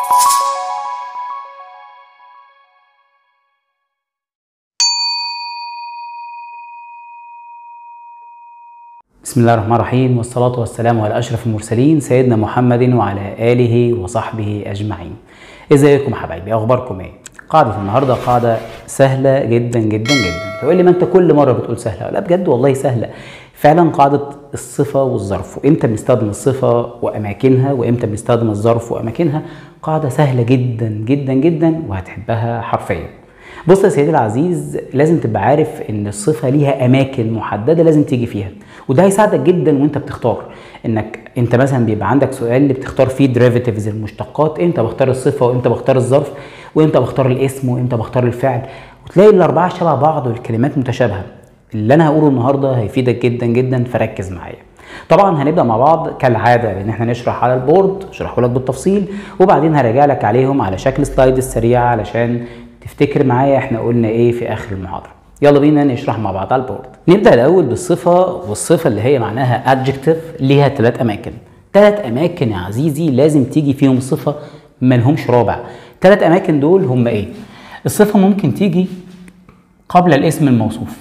بسم الله الرحمن الرحيم والصلاة والسلام على أشرف المرسلين سيدنا محمد وعلى آله وصحبه أجمعين ازيكم حبايبي أخباركم إيه؟ قاعدة النهاردة قاعدة سهلة جدا جدا جدا تقول لي ما أنت كل مرة بتقول سهلة لا بجد والله سهلة فعلا قاعدة الصفة والظرف وإمتى بنستخدم الصفة وأماكنها وإمتى بنستخدم الظرف وأماكنها قاعدة سهلة جدا جدا جدا وهتحبها حرفيا بص يا سيدي العزيز لازم تبقى عارف ان الصفه ليها اماكن محدده لازم تيجي فيها وده هيساعدك جدا وانت بتختار انك انت مثلا بيبقى عندك سؤال اللي بتختار فيه دريفيتيفز المشتقات امتى بختار الصفه وامتى بختار الظرف وامتى بختار الاسم وامتى بختار الفعل وتلاقي الاربعه شبه بعض والكلمات متشابهه اللي انا هقوله النهارده هيفيدك جدا جدا فركز معايا طبعا هنبدا مع بعض كالعاده ان احنا نشرح على البورد اشرحه لك بالتفصيل وبعدين هراجع لك عليهم على شكل سلايد سريعه علشان تفتكر معايا احنا قلنا ايه في اخر المحاضره يلا بينا نشرح مع بعض على البورد نبدا الاول بالصفه والصفه اللي هي معناها adjective ليها ثلاث اماكن ثلاث اماكن يا عزيزي لازم تيجي فيهم صفه ملهمش رابع ثلاث اماكن دول هم ايه الصفه ممكن تيجي قبل الاسم الموصوف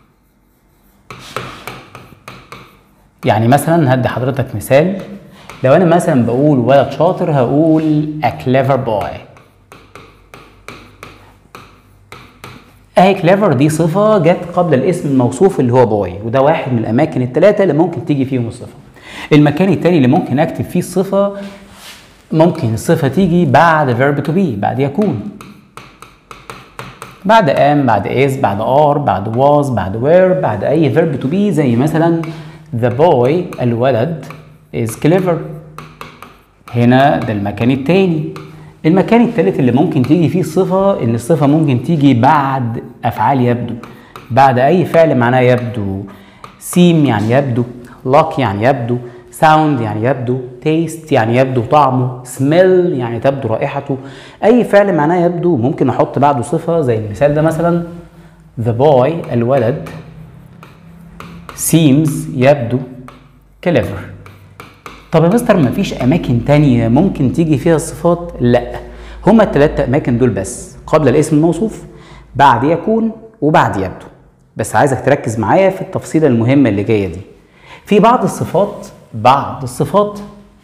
يعني مثلا هدي حضرتك مثال لو انا مثلا بقول ولد شاطر هقول a clever boy اهي كليفر دي صفة جت قبل الاسم الموصوف اللي هو بوي وده واحد من الأماكن الثلاثة اللي ممكن تيجي فيهم الصفة. المكان التاني اللي ممكن أكتب فيه الصفة ممكن الصفة تيجي بعد verb to be بعد يكون. بعد am بعد is بعد are بعد was بعد were بعد أي verb to be زي مثلا the boy الولد is clever. هنا ده المكان التاني المكان الثالث اللي ممكن تيجي فيه الصفة إن الصفة ممكن تيجي بعد أفعال يبدو بعد أي فعل معناه يبدو سيم يعني يبدو لك يعني يبدو ساوند يعني يبدو تيست يعني يبدو طعمه سميل يعني تبدو رائحته أي فعل معناه يبدو ممكن أحط بعده صفة زي المثال ده مثلا the boy الولد seems يبدو clever طب يا مستر مفيش اماكن تانية ممكن تيجي فيها الصفات لا هما التلات اماكن دول بس قبل الاسم الموصوف بعد يكون وبعد يبدو بس عايزك تركز معايا في التفصيلة المهمة اللي جاية دي في بعض الصفات بعض الصفات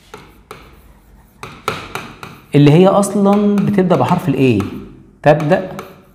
اللي هي اصلا بتبدا بحرف الاي تبدا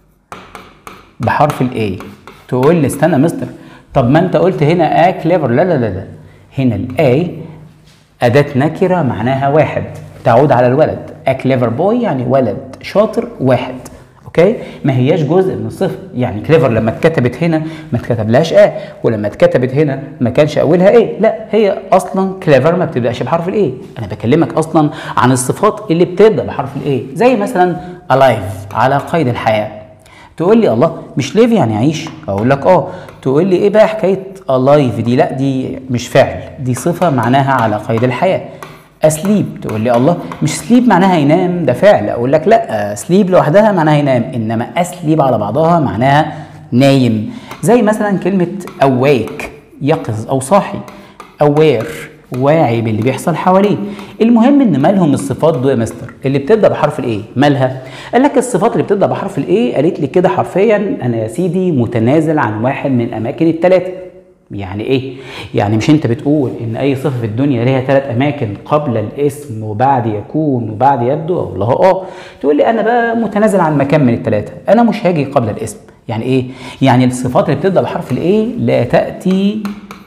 بحرف الاي تقول لي استنى مستر طب ما انت قلت هنا ا كليفر لا لا لا لا هنا الاي أداة نكرة معناها واحد تعود على الولد a clever boy يعني ولد شاطر واحد اوكي ما هياش جزء من الصفة يعني كليفر لما اتكتبت هنا ما اتكتبلهاش اه ولما اتكتبت هنا ما كانش اولها ايه لا هي اصلا كليفر ما بتبداش بحرف الايه انا بكلمك اصلا عن الصفات اللي بتبدا بحرف الايه زي مثلا alive على قيد الحياه تقول لي الله مش ليف يعني يعيش اقول لك اه تقول لي ايه بقى حكايه alive دي لا دي مش فعل دي صفه معناها على قيد الحياه اسليب تقول لي الله مش سليب معناها ينام ده فعل اقول لك لا سليب لوحدها معناها ينام انما اسليب على بعضها معناها نايم زي مثلا كلمه awake يقظ او صاحي aware واعي باللي بيحصل حواليه المهم ان مالهم الصفات دول يا مستر اللي بتبدا بحرف الايه مالها قال لك الصفات اللي بتبدا بحرف الايه قالت لي كده حرفيا انا يا سيدي متنازل عن واحد من الاماكن الثلاثه يعني ايه يعني مش انت بتقول ان اي صفه في الدنيا ليها ثلاث اماكن قبل الاسم وبعد يكون وبعد يبدو اقول لها اه تقول لي انا بقى متنازل عن مكان من الثلاثه انا مش هاجي قبل الاسم يعني ايه يعني الصفات اللي بتبدا بحرف الايه لا تاتي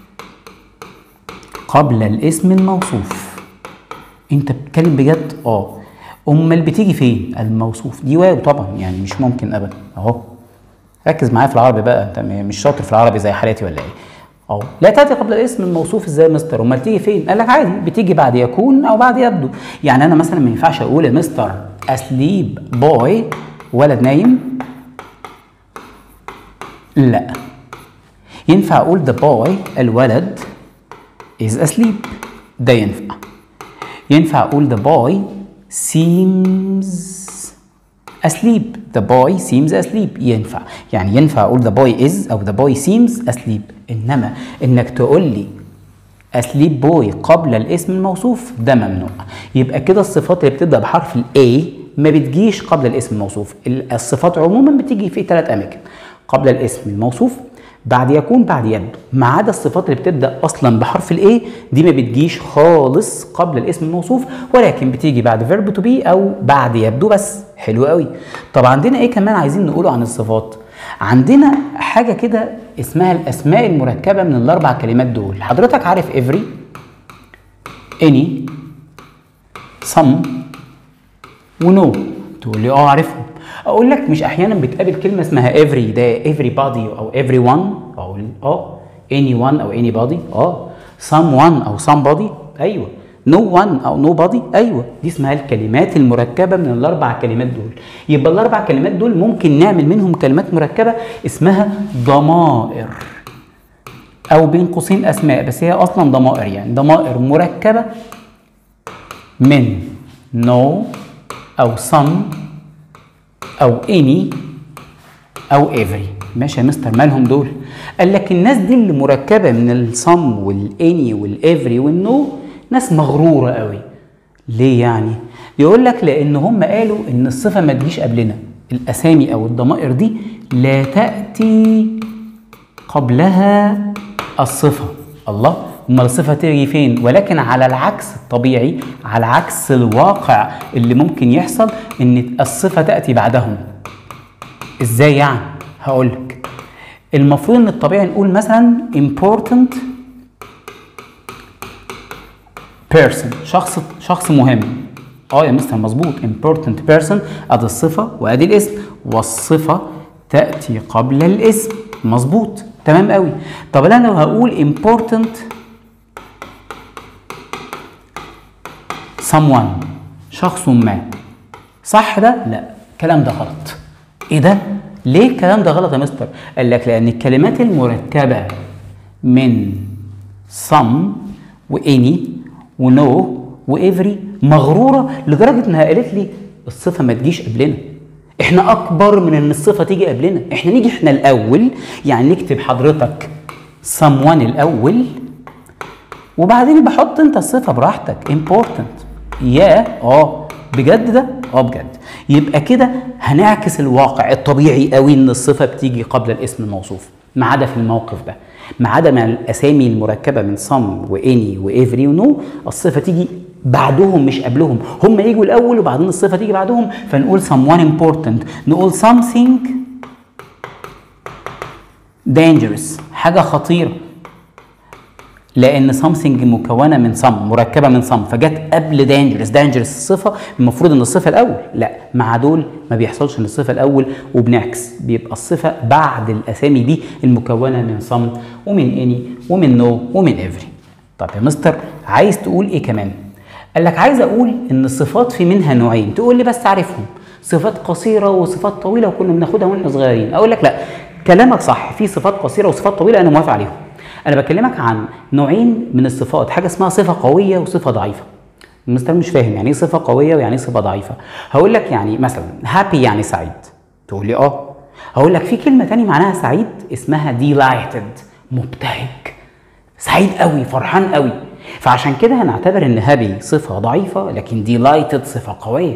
قبل الاسم الموصوف انت بتتكلم بجد اه امال بتيجي فين الموصوف دي واو طبعا يعني مش ممكن ابدا اهو ركز معايا في العربي بقى انت مش شاطر في العربي زي حالاتي ولا ايه اهو لا تاتي قبل الاسم الموصوف ازاي يا مستر امال تيجي فين قال لك عادي بتيجي بعد يكون او بعد يبدو يعني انا مثلا ما ينفعش اقول يا مستر اسليب بوي ولد نايم لا ينفع اقول ذا بوي الولد is asleep ده ينفع ينفع اقول the boy seems asleep the boy seems asleep ينفع يعني ينفع اقول the boy is او the boy seems asleep انما انك تقول لي اسليب بوي قبل الاسم الموصوف ده ممنوع يبقى كده الصفات اللي بتبدا بحرف الاي ما بتجيش قبل الاسم الموصوف ال- الصفات عموما بتيجي في ثلاث اماكن قبل الاسم الموصوف بعد يكون بعد يبدو ما عدا الصفات اللي بتبدا اصلا بحرف الاي دي ما بتجيش خالص قبل الاسم الموصوف ولكن بتيجي بعد فيرب تو بي او بعد يبدو بس حلو قوي طب عندنا ايه كمان عايزين نقوله عن الصفات عندنا حاجه كده اسمها الاسماء المركبه من الاربع كلمات دول حضرتك عارف every any some ونو تقول لي اه عارفهم اقول لك مش احيانا بتقابل كلمه اسمها every ده everybody او everyone اقول اه anyone او anybody اه someone او somebody ايوه no one او nobody ايوه دي اسمها الكلمات المركبه من الاربع كلمات دول يبقى الاربع كلمات دول ممكن نعمل منهم كلمات مركبه اسمها ضمائر او بين قوسين اسماء بس هي اصلا ضمائر يعني ضمائر مركبه من no او some او any او every ماشي يا مستر مالهم دول قال لك الناس دي اللي مركبه من الصم والاني والافري والنو ناس مغروره قوي ليه يعني يقول لك لان هم قالوا ان الصفه ما تجيش قبلنا الاسامي او الضمائر دي لا تاتي قبلها الصفه الله امال الصفه تيجي فين ولكن على العكس الطبيعي على عكس الواقع اللي ممكن يحصل ان الصفه تاتي بعدهم ازاي يعني هقول لك المفروض ان الطبيعي نقول مثلا important person شخص شخص مهم اه يا مستر مظبوط important person ادي الصفه وادي الاسم والصفه تاتي قبل الاسم مظبوط تمام قوي طب انا لو هقول important someone شخص ما صح ده لا الكلام ده غلط ايه ده ليه الكلام ده غلط يا مستر قال لك لان الكلمات المركبه من some واني ونو وافري مغروره لدرجه انها قالت لي الصفه ما تجيش قبلنا احنا اكبر من ان الصفه تيجي قبلنا احنا نيجي احنا الاول يعني نكتب حضرتك someone الاول وبعدين بحط انت الصفه براحتك important يا اه بجد ده اه بجد يبقى كده هنعكس الواقع الطبيعي قوي ان الصفه بتيجي قبل الاسم الموصوف ما عدا في الموقف ده ما عدا من الاسامي المركبه من some واني وافري ونو الصفه تيجي بعدهم مش قبلهم هم يجوا الاول وبعدين الصفه تيجي بعدهم فنقول someone important نقول something dangerous حاجه خطيره لان something مكونه من some مركبه من some فجت قبل dangerous dangerous الصفه المفروض ان الصفه الاول لا مع دول ما بيحصلش ان الصفه الاول وبنعكس بيبقى الصفه بعد الاسامي دي المكونه من some ومن any ومن no ومن every طب يا مستر عايز تقول ايه كمان قال لك عايز اقول ان الصفات في منها نوعين تقول لي بس عارفهم صفات قصيره وصفات طويله وكنا بناخدها واحنا صغيرين اقول لك لا كلامك صح في صفات قصيره وصفات طويله انا موافق عليهم انا بكلمك عن نوعين من الصفات حاجه اسمها صفه قويه وصفه ضعيفه المستر مش فاهم يعني ايه صفه قويه ويعني ايه صفه ضعيفه هقول لك يعني مثلا هابي يعني سعيد تقول لي اه هقول لك في كلمه تاني معناها سعيد اسمها delighted مبتهج سعيد قوي فرحان قوي فعشان كده هنعتبر ان هابي صفه ضعيفه لكن delighted صفه قويه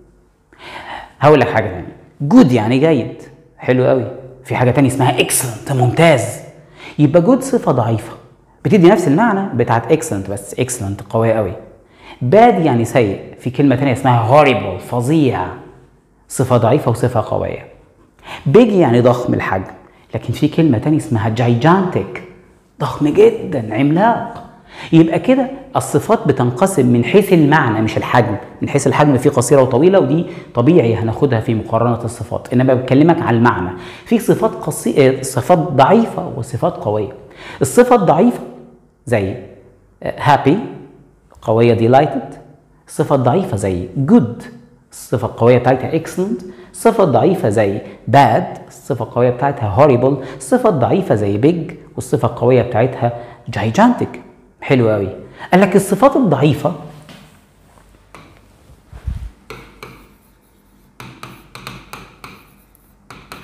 هقول لك حاجه ثانيه جود يعني جيد حلو قوي في حاجه تانية اسمها excellent ممتاز يبقى جود صفه ضعيفه بتدي نفس المعنى بتاعت excellent بس excellent قويه قوي باد يعني سيء في كلمه تانية اسمها horrible فظيع صفه ضعيفه وصفه قويه بيج يعني ضخم الحجم لكن في كلمه تانية اسمها gigantic ضخم جدا عملاق يبقى كده الصفات بتنقسم من حيث المعنى مش الحجم من حيث الحجم في قصيره وطويله ودي طبيعي هناخدها في مقارنه الصفات انما بكلمك على المعنى في صفات قصي... صفات ضعيفه وصفات قويه الصفه الضعيفه زي هابي قويه delighted الصفه الضعيفه زي good الصفه القويه بتاعتها excellent الصفه الضعيفه زي bad الصفه القويه بتاعتها horrible الصفه الضعيفه زي big والصفه القويه بتاعتها gigantic حلو قوي قال لك الصفات الضعيفه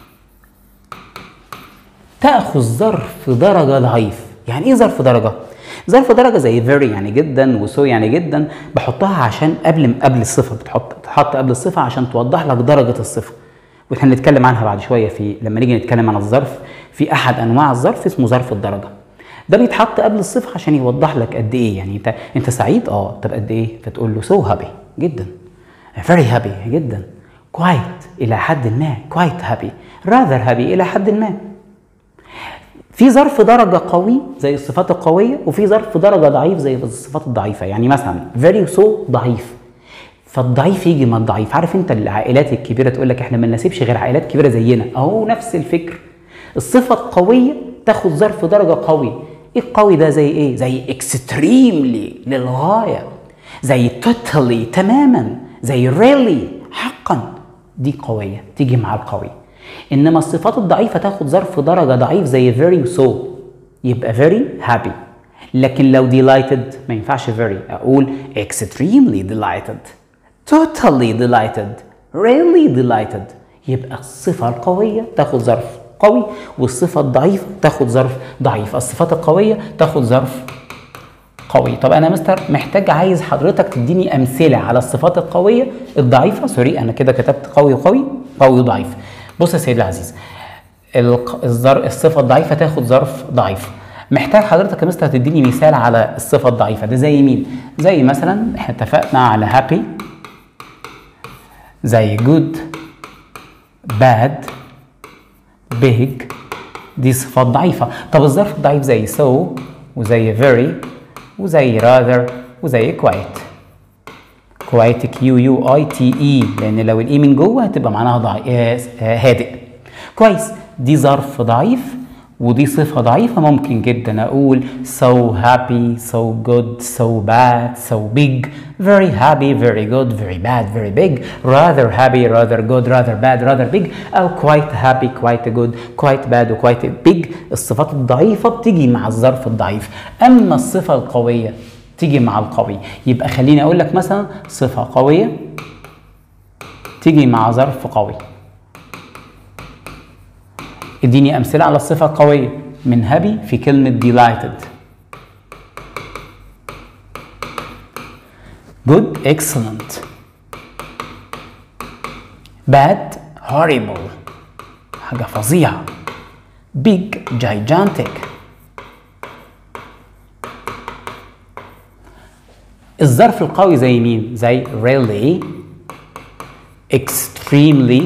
تاخذ ظرف درجه ضعيف يعني ايه ظرف درجه ظرف درجه زي very يعني جدا وسو يعني جدا بحطها عشان قبل قبل الصفه بتحط تحط قبل الصفه عشان توضح لك درجه الصفه واحنا هنتكلم عنها بعد شويه في لما نيجي نتكلم عن الظرف في احد انواع الظرف اسمه ظرف الدرجه ده بيتحط قبل الصفه عشان يوضح لك قد ايه يعني انت انت سعيد اه طب قد ايه فتقول له سو so هابي جدا very happy جدا quite الى حد ما quite happy rather happy الى حد ما في ظرف درجة قوي زي الصفات القوية وفي ظرف درجة ضعيف زي الصفات الضعيفة يعني مثلا very so ضعيف فالضعيف يجي من الضعيف عارف انت العائلات الكبيرة تقول لك احنا ما نناسبش غير عائلات كبيرة زينا اهو نفس الفكر الصفة القوية تاخد ظرف درجة قوي ايه القوي ده زي ايه زي extremely للغاية زي totally تماما زي really حقا دي قوية تيجي مع القوي انما الصفات الضعيفه تاخد ظرف درجه ضعيف زي very so يبقى very happy لكن لو delighted ما ينفعش very اقول extremely delighted totally delighted really delighted يبقى الصفه القويه تاخد ظرف قوي والصفه الضعيفه تاخد ظرف ضعيف الصفات القويه تاخد ظرف قوي طب انا مستر محتاج عايز حضرتك تديني امثله على الصفات القويه الضعيفه سوري انا كده كتبت قوي وقوي قوي وضعيف بص يا سيدي العزيز الظر... الصفه الضعيفه تاخد ظرف ضعيف محتاج حضرتك يا مستر تديني مثال على الصفه الضعيفه ده زي مين زي مثلا احنا اتفقنا على هابي زي جود باد بيج دي صفات ضعيفه طب الظرف الضعيف زي so وزي very وزي rather وزي quite كويت كيو يو اي تي اي لان لو الاي من جوه هتبقى معناها ضعيف هادئ كويس دي ظرف ضعيف ودي صفة ضعيفة ممكن جدا أقول so happy, so good, so bad, so big, very happy, very good, very bad, very big, rather happy, rather good, rather bad, rather big أو quite happy, quite good, quite bad و quite big الصفات الضعيفة بتيجي مع الظرف الضعيف أما الصفة القوية تيجي مع القوي يبقى خليني اقول لك مثلا صفه قويه تيجي مع ظرف قوي اديني امثله على الصفه القويه من هابي في كلمه delighted good excellent bad horrible حاجه فظيعه big gigantic الظرف القوي زي مين؟ زي really extremely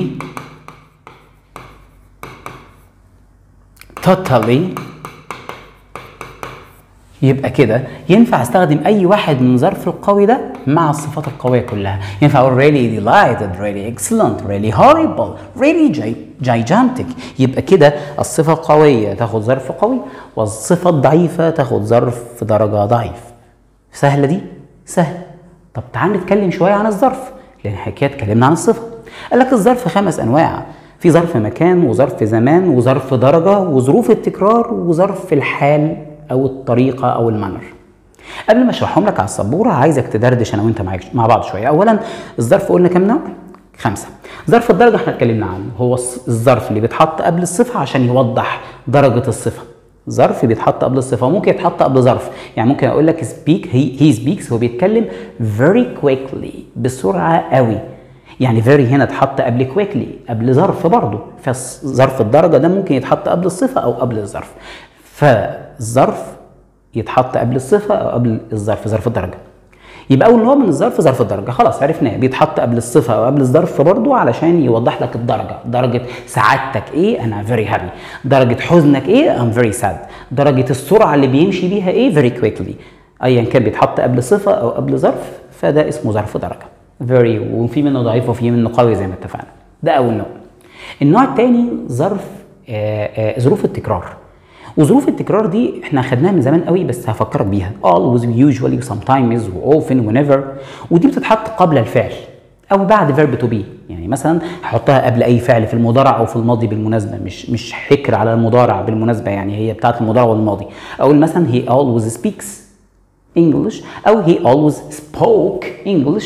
totally يبقى كده ينفع استخدم اي واحد من ظرف القوي ده مع الصفات القويه كلها ينفع اقول really delighted really excellent really horrible really gigantic يبقى كده الصفه القويه تاخد ظرف قوي والصفه الضعيفه تاخد ظرف درجه ضعيف سهله دي سهل طب تعال نتكلم شويه عن الظرف لان حكايه اتكلمنا عن الصفه قال لك الظرف خمس انواع في ظرف مكان وظرف زمان وظرف درجه وظروف التكرار وظرف الحال او الطريقه او المنر قبل ما اشرحهم لك على السبوره عايزك تدردش انا وانت معاك مع بعض شويه اولا الظرف قلنا كام نوع خمسه ظرف الدرجه احنا اتكلمنا عنه هو الظرف اللي بيتحط قبل الصفه عشان يوضح درجه الصفه ظرف بيتحط قبل الصفه ممكن يتحط قبل ظرف يعني ممكن اقول لك speak he, he speaks هو بيتكلم very quickly بسرعه قوي يعني very هنا اتحط قبل quickly قبل ظرف برضه فظرف الدرجه ده ممكن يتحط قبل الصفه او قبل الظرف فالظرف يتحط قبل الصفه او قبل الظرف ظرف الدرجه يبقى اول نوع من الظرف ظرف الدرجه خلاص عرفناه بيتحط قبل الصفه او قبل الظرف برضه علشان يوضح لك الدرجه درجه سعادتك ايه انا فيري هابي درجه حزنك ايه ام فيري ساد درجه السرعه اللي بيمشي بيها ايه فيري كويكلي ايا كان بيتحط قبل صفه او قبل ظرف فده اسمه ظرف درجه فيري وفي منه ضعيف وفي منه قوي زي ما اتفقنا ده اول نوع النوع الثاني ظرف ظروف التكرار وظروف التكرار دي احنا خدناها من زمان قوي بس هفكرك بيها always usually sometimes often whenever ودي بتتحط قبل الفعل او بعد verb to be يعني مثلا هحطها قبل اي فعل في المضارع او في الماضي بالمناسبه مش مش حكر على المضارع بالمناسبه يعني هي بتاعت المضارع والماضي اقول مثلا he always speaks English او he always spoke English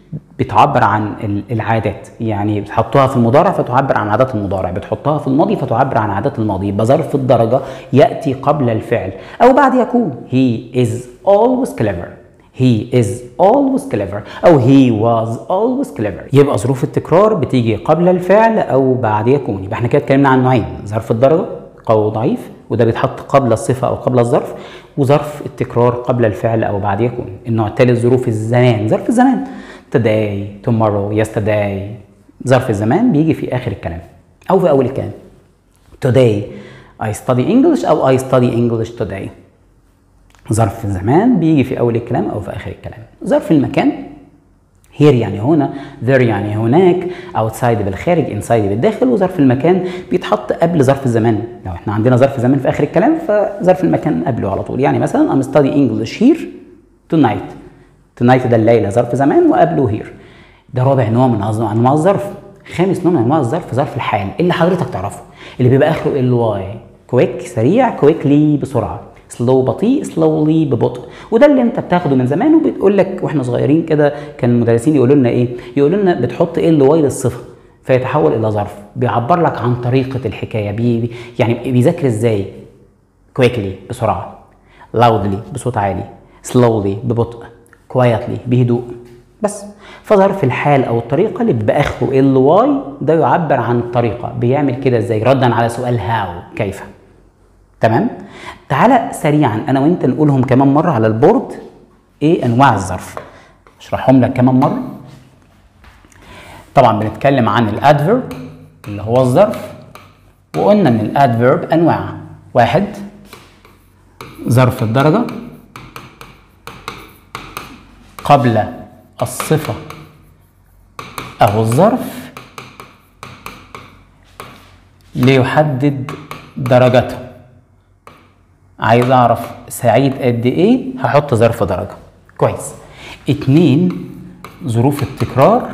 بتعبر عن العادات يعني بتحطوها في المضارع فتعبر عن عادات المضارع بتحطها في الماضي فتعبر عن عادات الماضي يبقى ظرف الدرجة يأتي قبل الفعل أو بعد يكون he is always clever he is always clever أو he was always clever يبقى ظروف التكرار بتيجي قبل الفعل أو بعد يكون يبقى احنا كده اتكلمنا عن نوعين ظرف الدرجة قوي وضعيف وده بيتحط قبل الصفة أو قبل الظرف وظرف التكرار قبل الفعل أو بعد يكون النوع الثالث ظروف الزمان ظرف الزمان today tomorrow yesterday ظرف الزمان بيجي في آخر الكلام أو في أول الكلام today I study English أو I study English today ظرف الزمان بيجي في أول الكلام أو في آخر الكلام ظرف المكان here يعني هنا there يعني هناك outside بالخارج inside بالداخل وظرف المكان بيتحط قبل ظرف الزمان لو احنا عندنا ظرف زمان في اخر الكلام فظرف المكان قبله على طول يعني مثلا I'm studying English here tonight tonight ده الليله ظرف زمان وقبله here ده رابع نوع من انواع الظرف خامس نوع من انواع الظرف ظرف الحال اللي حضرتك تعرفه اللي بيبقى اخره ال واي كويك سريع كويكلي بسرعه سلو بطيء سلولي ببطء وده اللي انت بتاخده من زمان وبتقول لك واحنا صغيرين كده كان المدرسين يقولوا لنا ايه يقولوا لنا بتحط ال واي للصفه فيتحول الى ظرف بيعبر لك عن طريقه الحكايه بي يعني بيذاكر ازاي كويكلي بسرعه loudly بصوت عالي slowly ببطء quietly بهدوء بس فظرف الحال او الطريقه اللي باخره ال واي ده يعبر عن الطريقه بيعمل كده ازاي ردا على سؤال هاو كيف تمام تعالى سريعا انا وانت نقولهم كمان مره على البورد ايه انواع الظرف اشرحهم لك كمان مره طبعا بنتكلم عن الادفيرب اللي هو الظرف وقلنا ان الادفيرب انواع واحد ظرف الدرجه قبل الصفه او الظرف ليحدد درجته عايز اعرف سعيد قد ايه هحط ظرف درجه كويس اتنين ظروف التكرار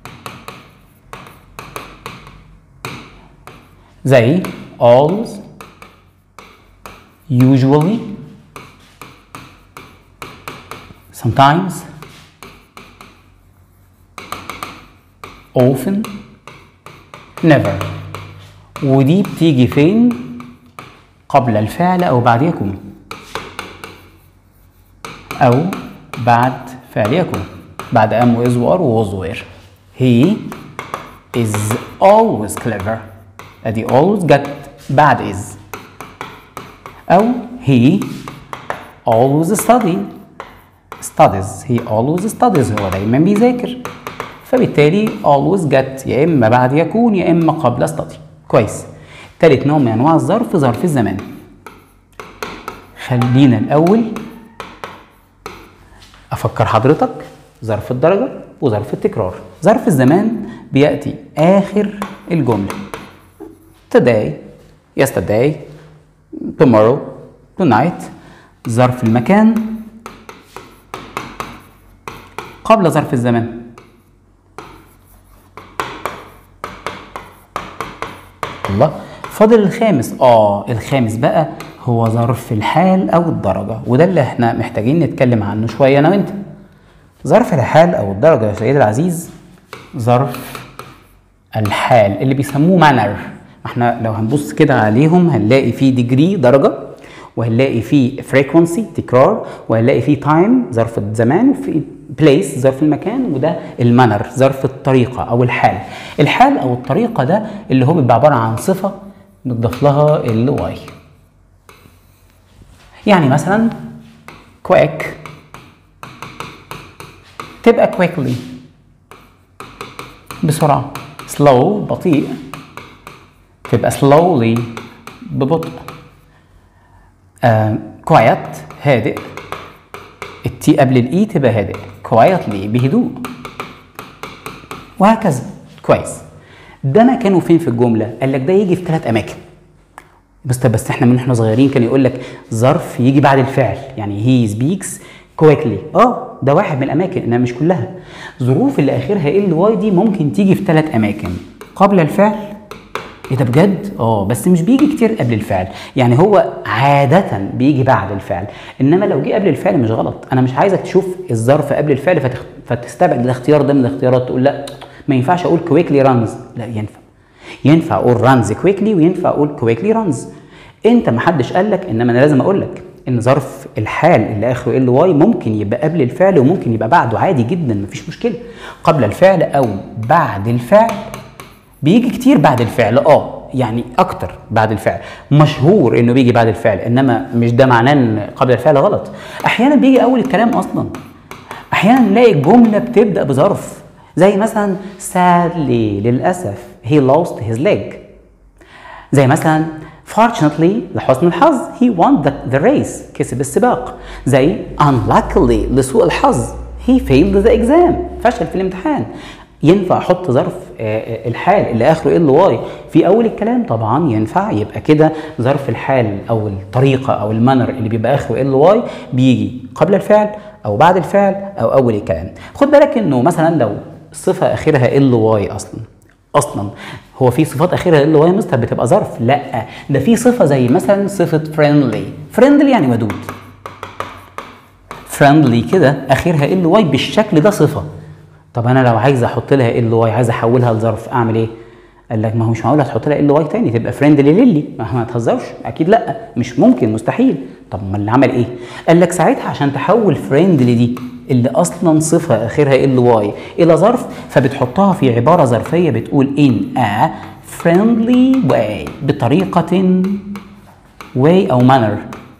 زي always usually sometimes often never ودي بتيجي فين قبل الفعل أو بعد يكون أو بعد فعل يكون بعد أم وإز وآر ووز وير he is always clever أدي always جت بعد is أو he always study studies he always studies هو دايما بيذاكر فبالتالي always جت يا إما بعد يكون يا إما قبل study كويس تالت نوع من انواع الظرف ظرف الزمان خلينا الاول افكر حضرتك ظرف الدرجه وظرف التكرار ظرف الزمان بياتي اخر الجمله today yesterday tomorrow tonight ظرف المكان قبل ظرف الزمان الله فاضل الخامس اه الخامس بقى هو ظرف الحال او الدرجه وده اللي احنا محتاجين نتكلم عنه شويه انا وانت ظرف الحال او الدرجه يا سيدي العزيز ظرف الحال اللي بيسموه مانر احنا لو هنبص كده عليهم هنلاقي فيه ديجري درجه وهنلاقي فيه فريكونسي تكرار وهنلاقي فيه تايم ظرف الزمان وفي بليس ظرف المكان وده المانر ظرف الطريقه او الحال الحال او الطريقه ده اللي هو بيبقى عباره عن صفه نضيف لها ال واي يعني مثلا كويك تبقى quickly بسرعة slow بطيء تبقى slowly ببطء آه quiet هادئ التي قبل الاي تبقى هادئ quietly بهدوء وهكذا كويس ده مكانه فين في الجملة؟ قال لك ده يجي في ثلاث أماكن بس بس احنا من احنا صغيرين كان يقول لك ظرف يجي بعد الفعل يعني هي سبيكس كويكلي اه ده واحد من الاماكن انها مش كلها ظروف اللي اخرها ال واي دي ممكن تيجي في ثلاث اماكن قبل الفعل ايه ده بجد؟ اه بس مش بيجي كتير قبل الفعل، يعني هو عادة بيجي بعد الفعل، انما لو جه قبل الفعل مش غلط، انا مش عايزك تشوف الظرف قبل الفعل فتخ... فتستبعد الاختيار ده من الاختيارات تقول لا ما ينفعش اقول كويكلي رانز، لا ينفع. ينفع اقول رانز كويكلي وينفع اقول كويكلي رانز. انت ما حدش قال لك انما انا لازم اقول لك ان ظرف الحال اللي اخره ال واي ممكن يبقى قبل الفعل وممكن يبقى بعده عادي جدا مفيش مشكله قبل الفعل او بعد الفعل بيجي كتير بعد الفعل اه يعني اكتر بعد الفعل مشهور انه بيجي بعد الفعل انما مش ده معناه ان قبل الفعل غلط احيانا بيجي اول الكلام اصلا احيانا نلاقي الجمله بتبدا بظرف زي مثلا sadly للاسف he lost his leg زي مثلا fortunately لحسن الحظ he won the, the race كسب السباق زي unluckily لسوء الحظ he failed the exam فشل في الامتحان ينفع احط ظرف آه، الحال اللي اخره ال واي في اول الكلام طبعا ينفع يبقى كده ظرف الحال او الطريقه او المانر اللي بيبقى اخره ال واي بيجي قبل الفعل او بعد الفعل او اول الكلام خد بالك انه مثلا لو صفه اخرها ال واي اصلا اصلا هو في صفات اخرها ال واي مستر بتبقى ظرف لا ده في صفه زي مثلا صفه فريندلي فريندلي يعني ودود فريندلي كده اخرها ال واي بالشكل ده صفه طب انا لو عايز احط لها ال واي عايز احولها لظرف اعمل ايه قال لك ما هو مش معقول هتحط لها ال واي تاني تبقى فريندلي ليلي ما ما تهزرش اكيد لا مش ممكن مستحيل طب ما اللي عمل ايه قال لك ساعتها عشان تحول فريندلي دي اللي اصلا صفه اخرها ال واي الى ظرف فبتحطها في عباره ظرفيه بتقول in a friendly way بطريقه way او manner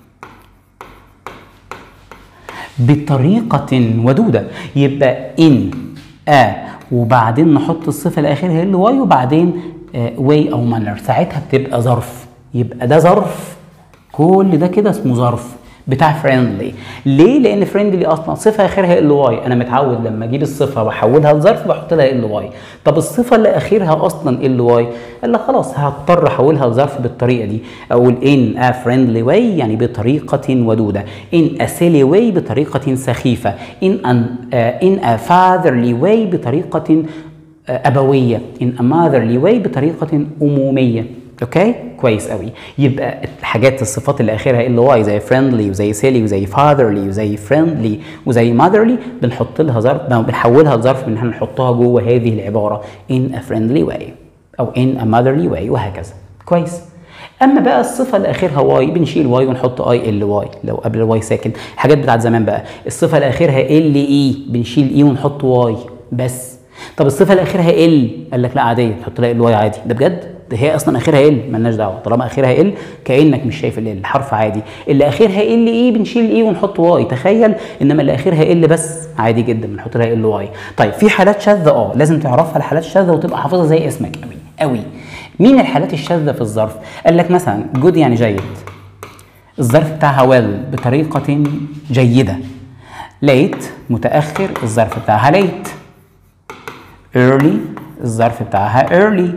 بطريقة ودودة يبقى إن آ وبعدين نحط الصفة اللي آخرها ال واي وبعدين واي أو مانر ساعتها بتبقى ظرف يبقى ده ظرف كل ده كده اسمه ظرف بتاع فريندلي ليه لان فريندلي اصلا صفه اخرها ال واي انا متعود لما اجيب الصفه واحولها لظرف بحط لها ال واي طب الصفه اللي اخرها اصلا ال واي قال لك خلاص هضطر احولها لظرف بالطريقه دي اقول ان ا فريندلي واي يعني بطريقه ودوده ان ا سيلي واي بطريقه سخيفه ان ان ا فاذرلي واي بطريقه آه، ابويه ان ا ماذرلي واي بطريقه اموميه اوكي كويس قوي يبقى الحاجات الصفات اللي اخرها ال واي زي فريندلي وزي سيلي وزي فاذرلي وزي فريندلي وزي ماذرلي بنحط لها ظرف بنحولها لظرف ان احنا نحطها جوه هذه العباره in a friendly way او in a motherly way وهكذا كويس اما بقى الصفه اللي اخرها واي بنشيل واي ونحط اي ال واي لو قبل الواي ساكن الحاجات بتاعت زمان بقى الصفه اللي اخرها ال اي بنشيل اي ونحط واي بس طب الصفه اللي اخرها ال قال لك لا عاديه نحط لها ال واي عادي ده بجد ده هي اصلا اخرها ال مالناش دعوه طالما اخرها ال كانك مش شايف ال ال حرف عادي اللي اخرها ال اي بنشيل اي ونحط واي تخيل انما اللي اخرها ال بس عادي جدا بنحط لها ال واي طيب في حالات شاذه اه لازم تعرفها الحالات الشاذه وتبقى حافظها زي اسمك قوي قوي مين الحالات الشاذه في الظرف قال لك مثلا جود يعني جيد الظرف بتاعها ويل بطريقه جيده ليت متاخر الظرف بتاعها ليت early الظرف بتاعها early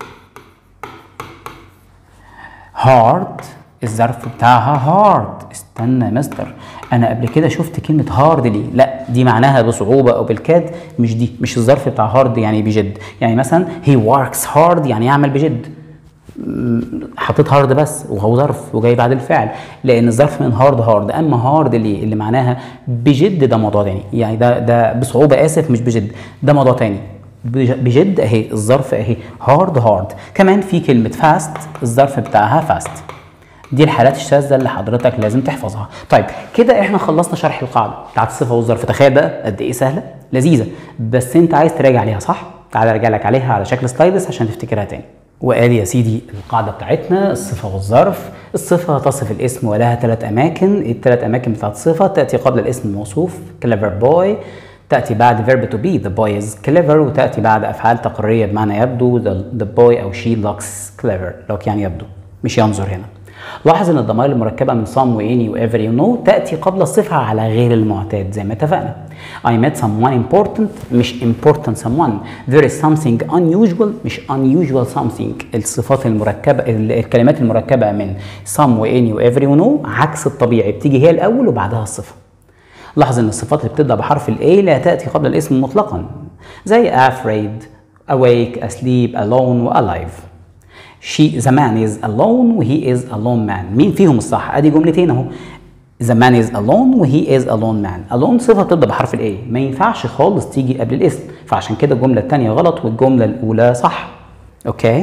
hard الظرف بتاعها hard استنى يا مستر انا قبل كده شفت كلمه هارد ليه لا دي معناها بصعوبه او بالكاد مش دي مش الظرف بتاع هارد يعني بجد يعني مثلا he works hard يعني يعمل بجد م- حطيت هارد بس وهو ظرف وجاي بعد الفعل لان الظرف من هارد هارد اما هارد اللي اللي معناها بجد ده موضوع تاني يعني ده ده بصعوبه اسف مش بجد ده موضوع تاني بج- بجد اهي الظرف اهي هارد هارد كمان في كلمه فاست الظرف بتاعها فاست دي الحالات الشاذه اللي حضرتك لازم تحفظها طيب كده احنا خلصنا شرح القاعده بتاعت الصفه والظرف تخيل بقى قد ايه سهله لذيذه بس انت عايز تراجع عليها صح تعالى ارجع لك عليها على شكل سلايدس عشان تفتكرها تاني وادي يا سيدي القاعده بتاعتنا الصفه والظرف الصفه تصف الاسم ولها ثلاث اماكن الثلاث اماكن بتاعت الصفه تاتي قبل الاسم الموصوف clever boy تأتي بعد verb to be the boy is clever وتأتي بعد أفعال تقريرية بمعنى يبدو the, the boy أو she looks clever لوك يعني يبدو مش ينظر هنا لاحظ ان الضمائر المركبه من some و any و ever you know تاتي قبل الصفه على غير المعتاد زي ما اتفقنا I met someone important مش important someone there is something unusual مش unusual something الصفات المركبه ال- الكلمات المركبه من some و any و ever you know عكس الطبيعي بتيجي هي الاول وبعدها الصفه لاحظ ان الصفات اللي بتبدا بحرف الاي لا تاتي قبل الاسم مطلقا زي afraid awake asleep alone و alive she the man is alone و he is alone man مين فيهم الصح ادي جملتين اهو the man is alone و he is alone man alone صفة تبدأ بحرف الاي ما ينفعش خالص تيجي قبل الاسم فعشان كده الجملة الثانية غلط والجملة الأولى صح اوكي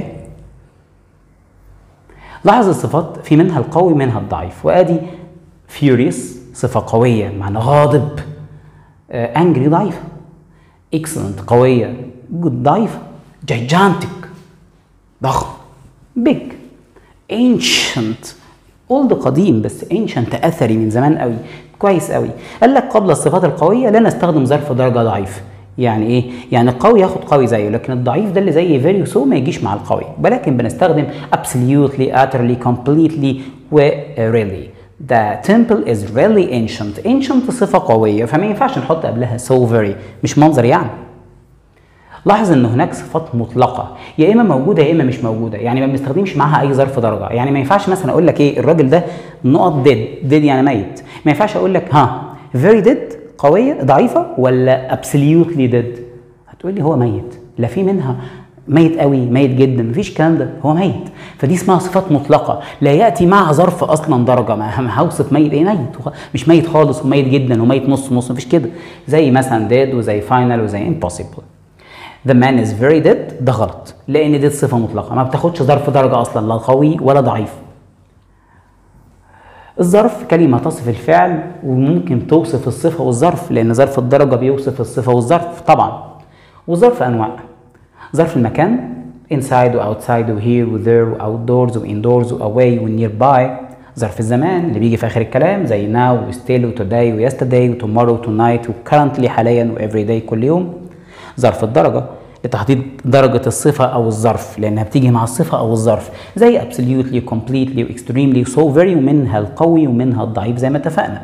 لاحظ الصفات في منها القوي منها الضعيف وادي furious صفة قوية معنى غاضب uh, angry ضعيفة excellent قوية good ضعيفة gigantic ضخم big ancient old قديم بس ancient اثري من زمان قوي كويس قوي قال لك قبل الصفات القويه لا نستخدم ظرف درجه ضعيف يعني ايه يعني القوي ياخد قوي زيه لكن الضعيف ده اللي زي very so ما يجيش مع القوي ولكن بنستخدم absolutely utterly completely و really The temple is really ancient ancient صفة قوية فما ينفعش نحط قبلها so very مش منظر يعني لاحظ ان هناك صفات مطلقه يا اما موجوده يا اما مش موجوده يعني ما بنستخدمش معاها اي ظرف درجه يعني ما ينفعش مثلا اقول لك ايه الراجل ده نقط ديد ديد يعني ميت ما ينفعش اقول لك ها فيري ديد قويه ضعيفه ولا ابسوليوتلي ديد هتقول لي هو ميت لا في منها ميت قوي ميت جدا مفيش الكلام ده هو ميت فدي اسمها صفات مطلقه لا ياتي معها ظرف اصلا درجه ما هوصف ميت ايه ميت مش ميت خالص وميت جدا وميت نص نص مفيش كده زي مثلا ديد وزي فاينل وزي امبوسيبل The man is very dead ده غلط لان دي صفه مطلقه ما بتاخدش ظرف درجه اصلا لا قوي ولا ضعيف الظرف كلمة تصف الفعل وممكن توصف الصفة والظرف لأن ظرف الدرجة بيوصف الصفة والظرف طبعا والظرف أنواع ظرف المكان inside و outside و here و there و outdoors و indoors و away و nearby ظرف الزمان اللي بيجي في آخر الكلام زي now و still و today و yesterday و tomorrow و tonight و currently حاليا و everyday كل يوم ظرف الدرجة لتحديد درجة الصفة أو الظرف لأنها بتيجي مع الصفة أو الظرف زي absolutely completely و extremely so very ومنها القوي ومنها الضعيف زي ما اتفقنا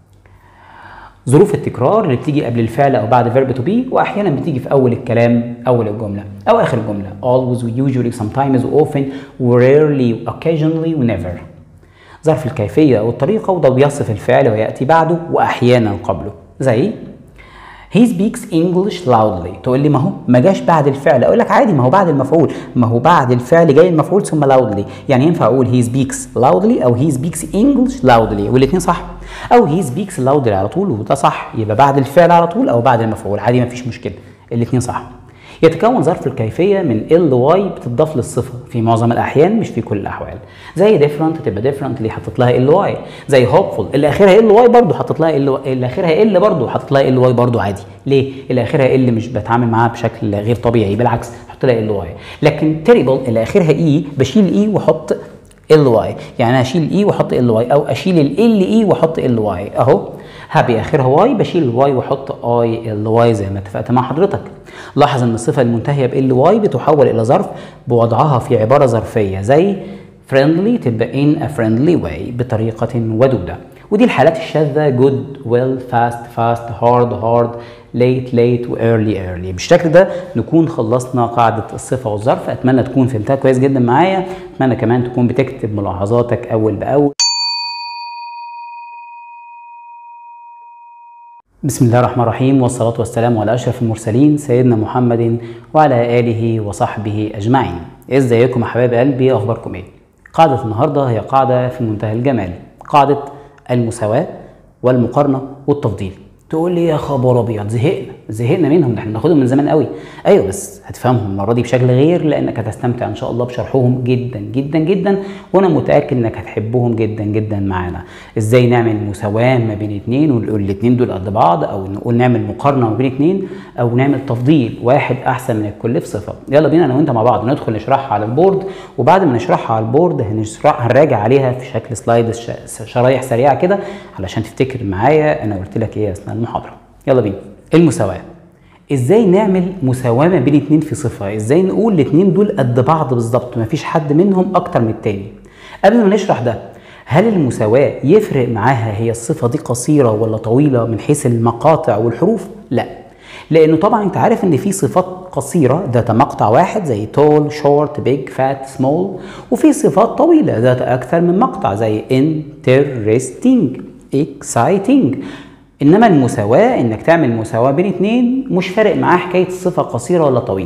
ظروف التكرار اللي بتيجي قبل الفعل أو بعد verb to be وأحيانا بتيجي في أول الكلام أول الجملة أو آخر الجملة always و usually sometimes و often و rarely و occasionally و never ظرف الكيفية أو الطريقة وده بيصف الفعل ويأتي بعده وأحيانا قبله زي He speaks English loudly تقول لي ما هو ما جاش بعد الفعل اقول لك عادي ما هو بعد المفعول ما هو بعد الفعل جاي المفعول ثم loudly يعني ينفع اقول he speaks loudly او he speaks English loudly والاثنين صح او he speaks loudly على طول وده صح يبقى بعد الفعل على طول او بعد المفعول عادي ما فيش مشكله الاثنين صح يتكون ظرف الكيفيه من ال واي بتضاف للصفه في معظم الاحيان مش في كل الاحوال زي ديفرنت تبقى ديفرنت اللي حاطط لها ال واي زي هوبفول اللي اخرها ال واي برضه حاطط لها ال اللي اخرها ال برضه حاطط لها ال واي برضه عادي ليه اللي اخرها ال مش بتعامل معاها بشكل غير طبيعي بالعكس حط لها ال واي لكن تيريبل اللي اخرها اي بشيل اي واحط ال واي يعني انا اشيل اي واحط ال واي او اشيل ال اي واحط ال واي اهو هابي اخرها واي بشيل الواي واحط اي ال واي زي ما اتفقت مع حضرتك لاحظ ان الصفه المنتهيه بال واي بتحول الى ظرف بوضعها في عباره ظرفيه زي friendly تبقى in a friendly way بطريقه ودوده ودي الحالات الشاذة good well fast fast hard hard late late و early early بالشكل ده نكون خلصنا قاعدة الصفة والظرف أتمنى تكون فهمتها كويس جدا معايا أتمنى كمان تكون بتكتب ملاحظاتك أول بأول بسم الله الرحمن الرحيم والصلاة والسلام على أشرف المرسلين سيدنا محمد وعلى آله وصحبه أجمعين إزيكم يا حبايب قلبي أخباركم إيه؟ قاعدة النهاردة هي قاعدة في منتهى الجمال قاعدة المساواة والمقارنة والتفضيل تقول لي يا خبر ابيض زهقنا زهقنا منهم ده احنا بناخدهم من زمان قوي ايوه بس هتفهمهم المره دي بشكل غير لانك هتستمتع ان شاء الله بشرحهم جدا جدا جدا وانا متاكد انك هتحبهم جدا جدا معانا ازاي نعمل مساواه ما بين اتنين ونقول الاتنين دول قد بعض او نقول نعمل مقارنه ما بين اتنين او نعمل تفضيل واحد احسن من الكل في صفه يلا بينا انا وانت مع بعض ندخل نشرحها على البورد وبعد ما نشرحها على البورد هنشرح هنراجع عليها في شكل سلايد شرايح سريعه كده علشان تفتكر معايا انا قلت لك ايه اثناء المحاضره يلا بينا المساواه ازاي نعمل مساواه ما بين اتنين في صفه ازاي نقول الاتنين دول قد بعض بالظبط مفيش حد منهم اكتر من التاني قبل ما نشرح ده هل المساواه يفرق معاها هي الصفه دي قصيره ولا طويله من حيث المقاطع والحروف لا لانه طبعا انت عارف ان في صفات قصيره ذات مقطع واحد زي tall short big fat small وفي صفات طويله ذات اكثر من مقطع زي interesting exciting انما المساواه انك تعمل مساواه بين اتنين مش فارق معاه حكايه الصفه قصيره ولا طويله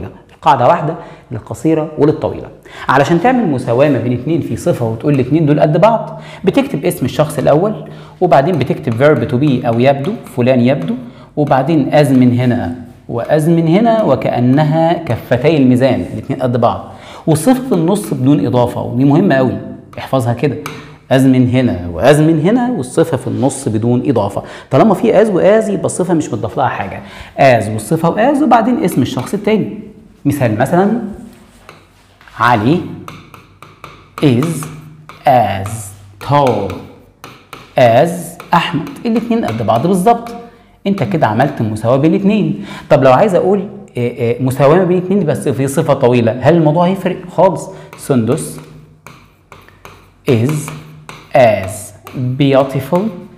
قاعده واحده للقصيره وللطويله علشان تعمل مساواه ما بين اتنين في صفه وتقول الاتنين دول قد بعض بتكتب اسم الشخص الاول وبعدين بتكتب فيرب تو بي او يبدو فلان يبدو وبعدين از من هنا واز من هنا وكانها كفتي الميزان الاتنين قد بعض والصفه في النص بدون اضافه ودي مهمه قوي احفظها كده از من هنا واز من هنا والصفه في النص بدون اضافه طالما في از واز يبقى الصفه مش متضاف لها حاجه از والصفه واز وبعدين اسم الشخص التاني مثال مثلا علي is as tall as احمد الاتنين قد بعض بالظبط انت كده عملت مساواه بين الاتنين طب لو عايز اقول آه، آه، مساواه ما بين الاتنين بس في صفه طويله هل الموضوع هيفرق خالص سندس is as beautiful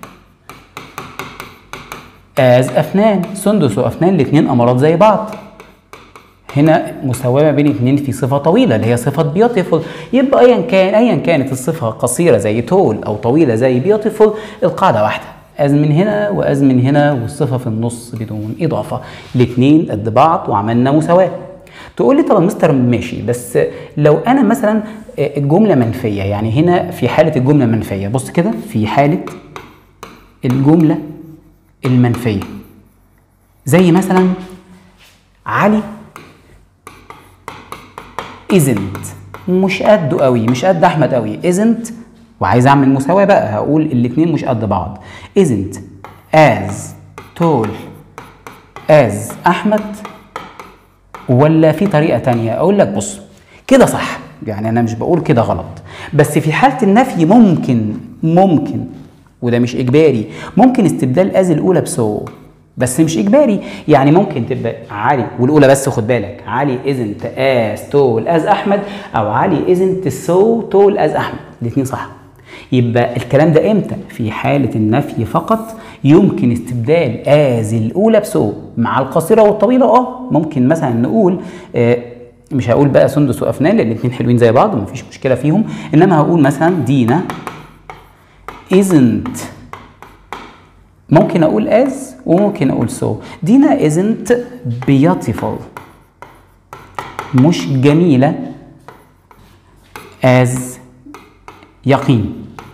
as أفنان سندس وأفنان الاتنين أمارات زي بعض هنا مساواة ما بين اتنين في صفة طويلة اللي هي صفة beautiful يبقى أيا كان أيا كانت الصفة قصيرة زي tall أو طويلة زي beautiful القاعدة واحدة از من هنا واز من هنا والصفة في النص بدون إضافة الاتنين قد بعض وعملنا مساواة تقول لي طب يا مستر ماشي بس لو انا مثلا الجمله منفيه يعني هنا في حاله الجمله منفيه بص كده في حاله الجمله المنفيه زي مثلا علي isn't مش قده قوي مش قد احمد قوي isn't وعايز اعمل مساواه بقى هقول الاتنين مش قد بعض isn't as tall as احمد ولا في طريقه تانية اقول لك بص كده صح يعني انا مش بقول كده غلط بس في حاله النفي ممكن ممكن وده مش اجباري ممكن استبدال از الاولى بسو بس مش اجباري يعني ممكن تبقى علي والاولى بس خد بالك علي isn't as tall as احمد او علي isn't so tall as احمد الاثنين صح يبقى الكلام ده امتى في حالة النفي فقط يمكن استبدال از الاولى بسو مع القصيرة والطويلة اه ممكن مثلا نقول آه مش هقول بقى سندس وافنان لان الاثنين حلوين زي بعض ومفيش مشكلة فيهم انما هقول مثلا دينا isn't ممكن اقول as وممكن اقول so دينا isn't beautiful مش جميلة as يقين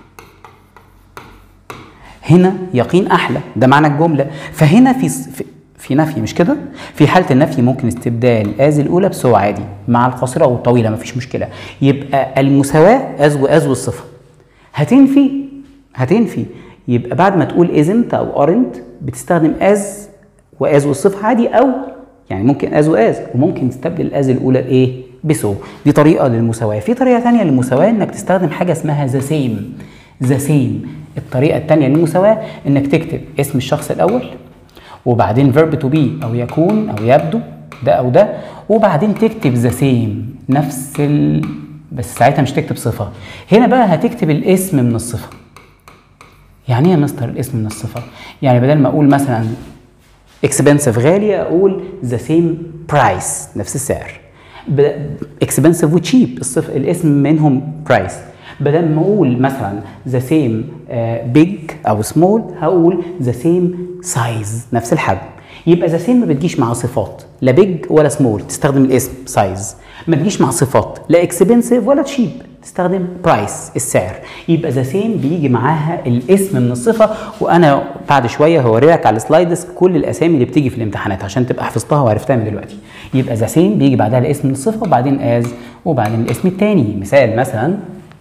هنا يقين احلى ده معنى الجمله فهنا في في, في نفي مش كده في حاله النفي ممكن استبدال از الاولى بسو عادي مع القصيره والطويله مفيش مشكله يبقى المساواه از واز والصفه هتنفي هتنفي يبقى بعد ما تقول ازنت او ارنت بتستخدم از واز والصفه عادي او يعني ممكن از واز وممكن تستبدل الاز الاولى بايه بسو دي طريقه للمساواه في طريقه ثانيه للمساواه انك تستخدم حاجه اسمها ذا سيم ذا سيم الطريقه الثانيه للمساواه انك تكتب اسم الشخص الاول وبعدين فيرب تو بي او يكون او يبدو ده او ده وبعدين تكتب ذا سيم نفس ال... بس ساعتها مش تكتب صفه هنا بقى هتكتب الاسم من الصفه يعني ايه يا مستر الاسم من الصفه يعني بدل ما اقول مثلا اكسبنسيف غالي اقول ذا سيم برايس نفس السعر اكسبنسيف وتشيب الصف الاسم منهم برايس بدل ما اقول مثلا ذا سيم بيج او سمول هقول ذا سيم سايز نفس الحجم يبقى ذا سيم ما بتجيش مع صفات لا بيج ولا سمول تستخدم الاسم سايز ما تجيش مع صفات لا اكسبنسيف ولا تشيب تستخدم برايس السعر يبقى ذا سيم بيجي معاها الاسم من الصفه وانا بعد شويه هوريلك على السلايدز كل الاسامي اللي بتيجي في الامتحانات عشان تبقى حفظتها وعرفتها من دلوقتي يبقى ذا سيم بيجي بعدها الاسم من الصفه وبعدين از وبعدين الاسم الثاني مثال مثلا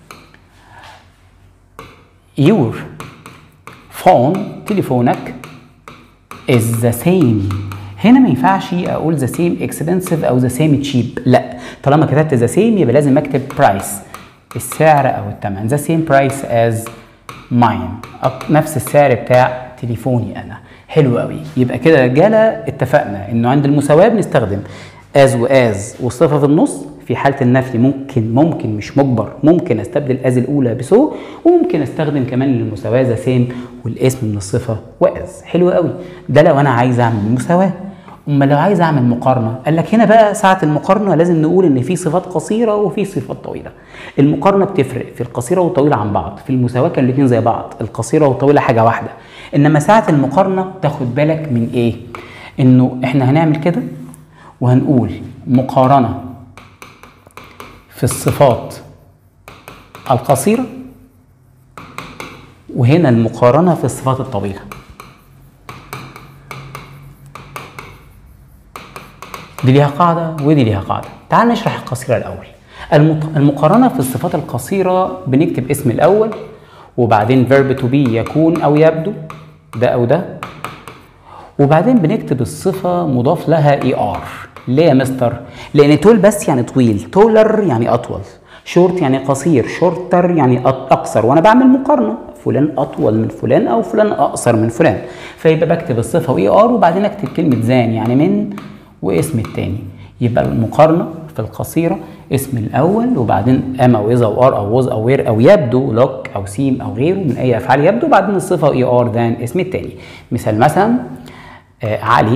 your phone تليفونك is the same هنا ما ينفعش اقول the same expensive او the same cheap لا طالما كتبت the same يبقى لازم اكتب price السعر او الثمن the same price as mine نفس السعر بتاع تليفوني انا حلو قوي يبقى كده يا رجاله اتفقنا انه عند المساواه بنستخدم as واز والصفه في النص في حاله النفي ممكن ممكن مش مجبر ممكن استبدل از الاولى بسو وممكن استخدم كمان للمساواه ذا سيم والاسم من الصفه واز حلو قوي ده لو انا عايز اعمل مساواه اما لو عايز اعمل مقارنه قال لك هنا بقى ساعه المقارنه لازم نقول ان في صفات قصيره وفي صفات طويله المقارنه بتفرق في القصيره والطويله عن بعض في المساواه كانوا الاثنين زي بعض القصيره والطويله حاجه واحده انما ساعه المقارنه تاخد بالك من ايه انه احنا هنعمل كده وهنقول مقارنة في الصفات القصيرة وهنا المقارنة في الصفات الطويلة دي ليها قاعدة ودي ليها قاعدة تعال نشرح القصيرة الأول المط- المقارنة في الصفات القصيرة بنكتب اسم الأول وبعدين verb to be يكون أو يبدو ده أو ده وبعدين بنكتب الصفة مضاف لها اي ار ليه يا مستر؟ لأن تول بس يعني طويل تولر يعني أطول شورت يعني قصير شورتر يعني أط- أقصر وأنا بعمل مقارنة فلان أطول من فلان أو فلان أقصر من فلان فيبقى بكتب الصفة واي ار وبعدين أكتب كلمة زان يعني من واسم التاني يبقى المقارنة في القصيرة اسم الأول وبعدين أم أو إذا أو أر أو وز أو وير أو يبدو لوك أو سيم أو غيره من أي أفعال يبدو وبعدين الصفة اي ار ذان اسم التاني مثال مثلا آه علي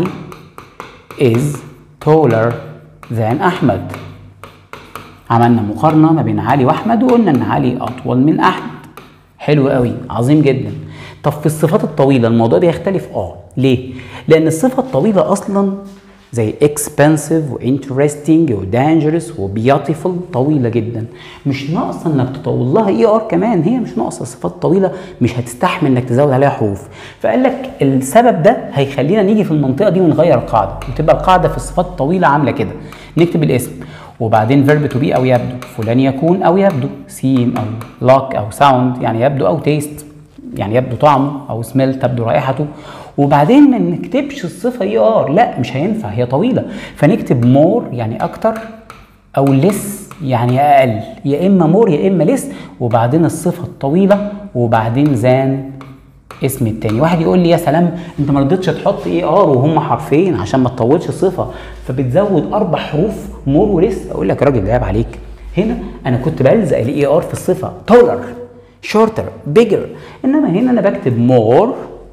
is taller than أحمد عملنا مقارنة ما بين علي وأحمد وقلنا إن علي أطول من أحمد حلو قوي عظيم جدا طب في الصفات الطويلة الموضوع ده يختلف اه ليه؟ لأن الصفة الطويلة أصلا زي expensive و interesting و dangerous و beautiful طويلة جدا مش ناقصة انك تطول لها اي ار كمان هي مش ناقصة صفات طويلة مش هتستحمل انك تزود عليها حروف فقال لك السبب ده هيخلينا نيجي في المنطقة دي ونغير القاعدة وتبقى القاعدة في الصفات الطويلة عاملة كده نكتب الاسم وبعدين verb to be او يبدو فلان يكون او يبدو سيم او look او sound يعني يبدو او taste يعني يبدو طعمه او سميل تبدو رائحته وبعدين ما نكتبش الصفه اي ار لا مش هينفع هي طويله فنكتب مور يعني اكتر او لس يعني اقل يا اما مور يا اما لس وبعدين الصفه الطويله وبعدين زان اسم التاني واحد يقول لي يا سلام انت ما رضيتش تحط اي ار وهم حرفين عشان ما تطولش الصفه فبتزود اربع حروف مور ولس اقول لك يا راجل لعب عليك هنا انا كنت بلزق الاي ار في الصفه تولر shorter bigger انما هنا انا بكتب more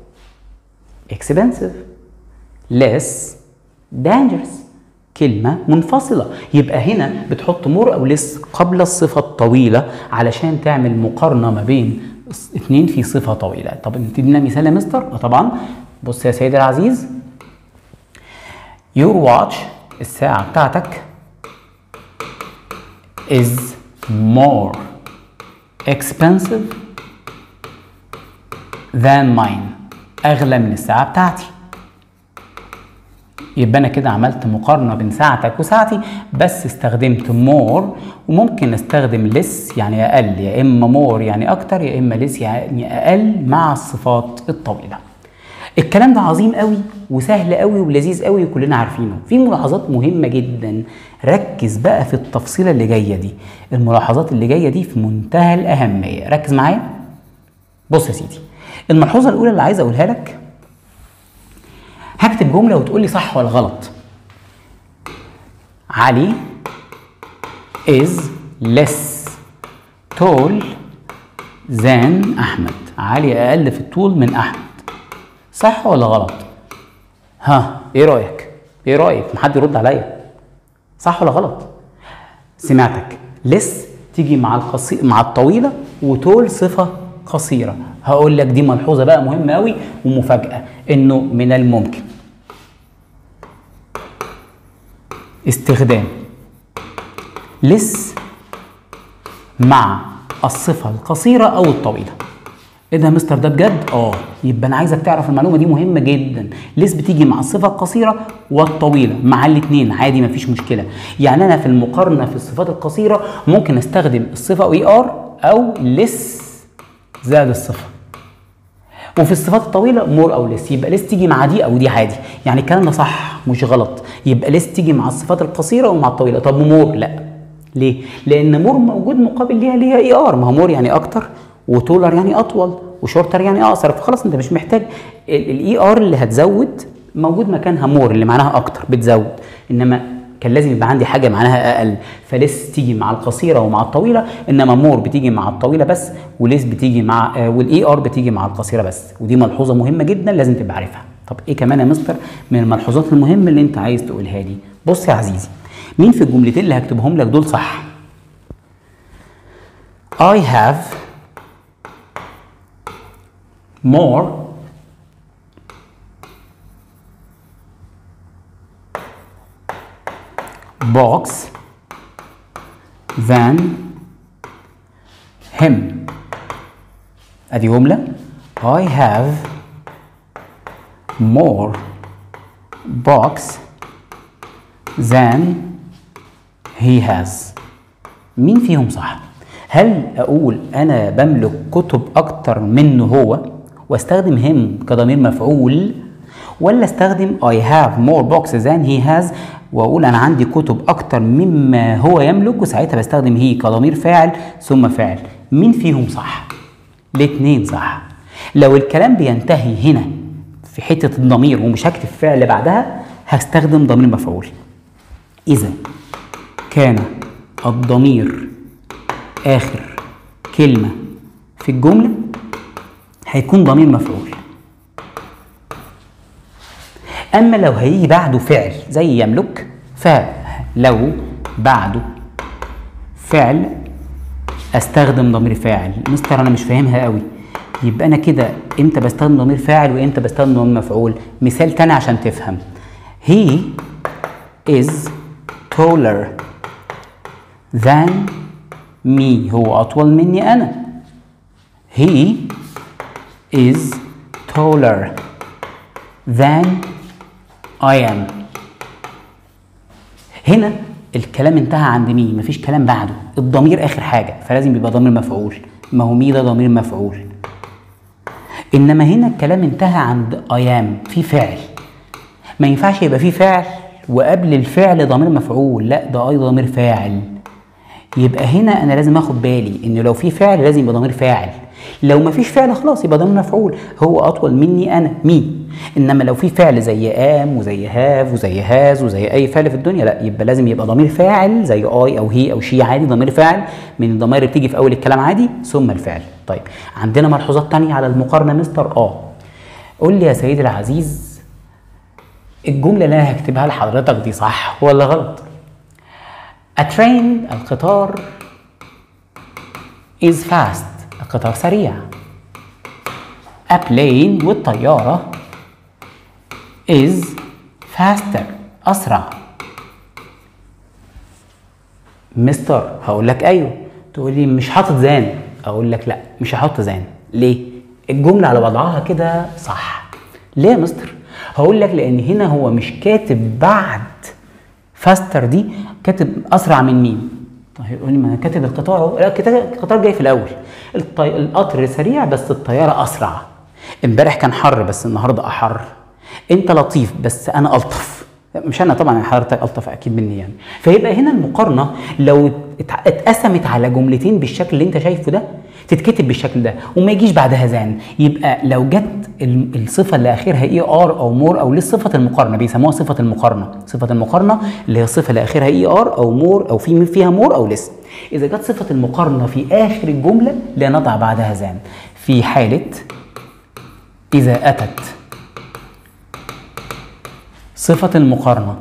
expensive less dangerous كلمة منفصلة يبقى هنا بتحط more أو less قبل الصفة الطويلة علشان تعمل مقارنة ما بين اتنين في صفة طويلة طب تدينا مثال يا مستر آه طبعا بص يا سيدي العزيز your watch الساعة بتاعتك is more expensive than mine اغلى من الساعه بتاعتي يبقى انا كده عملت مقارنه بين ساعتك وساعتي بس استخدمت مور وممكن استخدم لس يعني اقل يا اما مور يعني اكتر يا اما لس يعني اقل مع الصفات الطويله الكلام ده عظيم قوي وسهل قوي ولذيذ قوي وكلنا عارفينه في ملاحظات مهمه جدا ركز بقى في التفصيله اللي جايه دي الملاحظات اللي جايه دي في منتهى الاهميه ركز معايا بص يا سيدي الملحوظه الاولى اللي عايز اقولها لك هكتب جمله وتقول لي صح ولا غلط علي is less tall than احمد علي اقل في الطول من احمد صح ولا غلط ها ايه رايك ايه رايك محد يرد عليا صح ولا غلط سمعتك لس تيجي مع القصي... مع الطويله وتول صفه قصيره هقول لك دي ملحوظه بقى مهمه قوي ومفاجاه انه من الممكن استخدام لس مع الصفه القصيره او الطويله ايه ده يا مستر ده بجد؟ اه يبقى انا عايزك تعرف المعلومه دي مهمه جدا ليس بتيجي مع الصفه القصيره والطويله مع الاثنين عادي مفيش مشكله يعني انا في المقارنه في الصفات القصيره ممكن استخدم الصفه اي ار او لس زائد الصفه وفي الصفات الطويله مور او لس يبقى لس تيجي مع دي او دي عادي يعني الكلام ده صح مش غلط يبقى لس تيجي مع الصفات القصيره ومع الطويله طب مور لا ليه لان مور موجود مقابل ليها ليها اي ار ما هو مور يعني اكتر وتولر يعني اطول وشورتر يعني اقصر فخلاص انت مش محتاج الاي ار اللي هتزود موجود مكانها مور اللي معناها اكتر بتزود انما كان لازم يبقى عندي حاجه معناها اقل فليس تيجي مع القصيره ومع الطويله انما مور بتيجي مع الطويله بس وليس بتيجي مع آه والاي ار بتيجي مع القصيره بس ودي ملحوظه مهمه جدا لازم تبقى عارفها طب ايه كمان يا مستر من الملحوظات المهمه اللي انت عايز تقولها لي بص يا عزيزي مين في الجملتين اللي هكتبهم لك دول صح I have more box than him ادي جملة I have more box than he has مين فيهم صح؟ هل اقول انا بملك كتب اكتر منه هو واستخدم him كضمير مفعول ولا استخدم I have more boxes than he has واقول انا عندي كتب اكتر مما هو يملك وساعتها بستخدم هي كضمير فاعل ثم فاعل مين فيهم صح الاثنين صح لو الكلام بينتهي هنا في حته الضمير ومش هكتب فعل بعدها هستخدم ضمير مفعول اذا كان الضمير اخر كلمه في الجمله هيكون ضمير مفعول اما لو هيجي بعده فعل زي يملك فلو بعده فعل استخدم ضمير فاعل مستر انا مش فاهمها قوي يبقى انا كده امتى بستخدم ضمير فاعل وامتى بستخدم ضمير مفعول مثال تاني عشان تفهم he is taller than me هو اطول مني انا he is taller than I am هنا الكلام انتهى عند مين مفيش كلام بعده الضمير اخر حاجه فلازم يبقى ضمير مفعول ما هو مي ده ضمير مفعول انما هنا الكلام انتهى عند I am في فعل ما ينفعش يبقى في فعل وقبل الفعل ضمير مفعول لا ده اي ضمير فاعل يبقى هنا انا لازم اخد بالي ان لو في فعل لازم يبقى ضمير فاعل لو ما فيش فعل خلاص يبقى ضمير مفعول هو اطول مني انا مي انما لو في فعل زي ام وزي هاف وزي هاز وزي اي فعل في الدنيا لا يبقى لازم يبقى ضمير فاعل زي اي او هي او شي عادي ضمير فاعل من الضمائر اللي بتيجي في اول الكلام عادي ثم الفعل طيب عندنا ملحوظات تانية على المقارنه مستر اه قول لي يا سيدي العزيز الجمله اللي انا هكتبها لحضرتك دي صح ولا غلط A train القطار is fast القطار سريع A plane والطيارة is faster أسرع مستر هقول لك ايوه تقول لي مش حاطط زان اقول لك لا مش هحط زان ليه الجمله على وضعها كده صح ليه يا مستر هقول لك لان هنا هو مش كاتب بعد فاستر دي كاتب اسرع من مين طيب يقول لي ما أنا كاتب القطار اهو لا كتاب- القطار جاي في الاول الطي... القطر سريع بس الطياره اسرع امبارح كان حر بس النهارده احر انت لطيف بس انا الطف مش انا طبعا حضرتك الطف اكيد مني يعني فيبقى هنا المقارنه لو ات- اتقسمت على جملتين بالشكل اللي انت شايفه ده تتكتب بالشكل ده وما يجيش بعدها زان يبقى لو جت ال- الصفه اللي اخرها اي ار او مور او لسه صفه المقارنه بيسموها صفه المقارنه صفه المقارنه اللي هي الصفه اللي اخرها اي ار او مور او في فيها مور او لس اذا جت صفه المقارنه في اخر الجمله لا نضع بعدها زان في حاله اذا اتت صفه المقارنه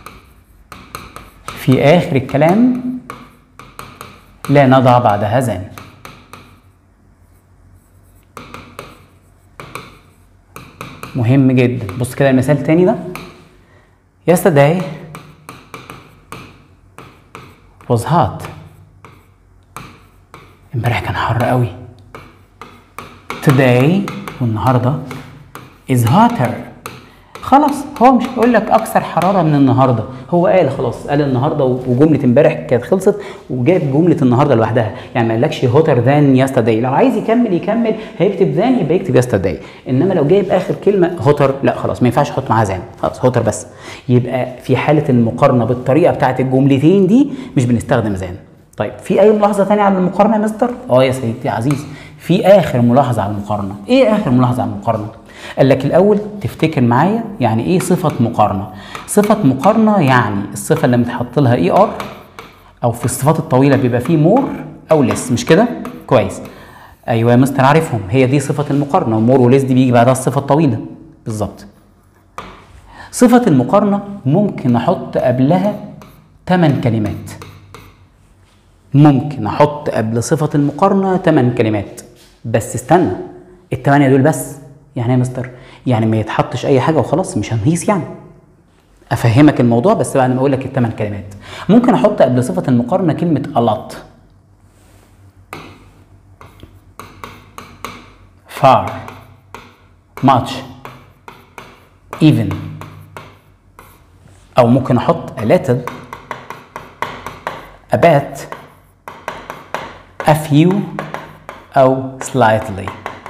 في اخر الكلام لا نضع بعدها زان مهم جدا بص كده المثال التاني ده yesterday was hot امبارح كان حر قوي today والنهارده is hotter خلاص هو مش هيقول لك اكثر حراره من النهارده هو قال خلاص قال النهارده وجمله امبارح كانت خلصت وجاب جمله النهارده لوحدها يعني ما قالكش هوتر ذان يسترداي لو عايز يكمل يكمل هيكتب ذان يبقى يكتب يسترداي انما لو جايب اخر كلمه هوتر لا خلاص ما ينفعش احط معاها ذان خلاص هوتر بس يبقى في حاله المقارنه بالطريقه بتاعت الجملتين دي مش بنستخدم ذان طيب في اي ملاحظه ثانيه على المقارنه يا مستر اه يا سيدي عزيز في اخر ملاحظه على المقارنه ايه اخر ملاحظه على المقارنه قال لك الاول تفتكر معايا يعني ايه صفه مقارنه صفه مقارنه يعني الصفه اللي متحط لها اي ار او في الصفات الطويله بيبقى فيه مور او لس مش كده كويس ايوه يا مستر عارفهم هي دي صفه المقارنه ومور ولس دي بيجي بعدها الصفه الطويله بالظبط صفه المقارنه ممكن احط قبلها 8 كلمات ممكن احط قبل صفه المقارنه 8 كلمات بس استنى الثمانيه دول بس يعني ايه يا مستر يعني ما يتحطش اي حاجه وخلاص مش هنهيس يعني افهمك الموضوع بس بعد ما اقول لك الثمان كلمات ممكن احط قبل صفه المقارنه كلمه a lot far much even او ممكن احط a little a bit a few او slightly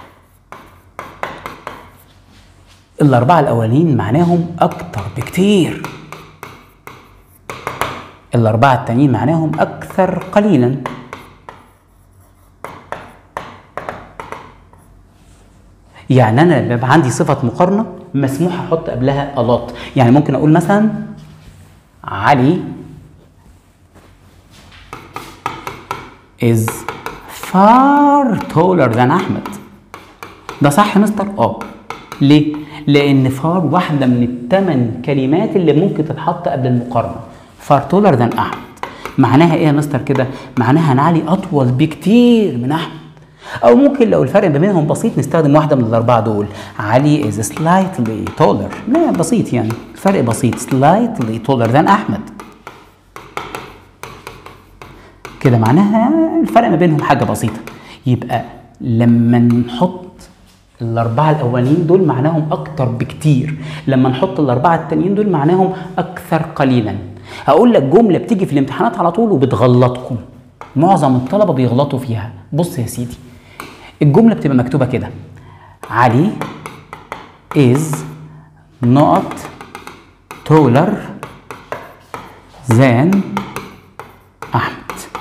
الأربعة الأولين معناهم أكتر بكتير الأربعة التانيين معناهم أكثر قليلا يعني أنا لما يبقى عندي صفة مقارنة مسموح أحط قبلها a lot يعني ممكن أقول مثلا علي is far taller than أحمد ده صح يا مستر؟ اه ليه؟ لأن فار واحدة من الثمان كلمات اللي ممكن تتحط قبل المقارنة فار تولر ذان أحمد معناها إيه يا مستر كده؟ معناها إن علي أطول بكتير من أحمد أو ممكن لو الفرق ما بينهم بسيط نستخدم واحدة من الأربعة دول علي is slightly taller لا بسيط يعني الفرق بسيط slightly taller than أحمد كده معناها الفرق ما بينهم حاجة بسيطة يبقى لما نحط الأربعة الأولانيين دول معناهم أكتر بكتير لما نحط الأربعة التانيين دول معناهم أكثر قليلا هقول لك جملة بتيجي في الامتحانات على طول وبتغلطكم معظم الطلبة بيغلطوا فيها بص يا سيدي الجملة بتبقى مكتوبة كده علي is not taller than أحمد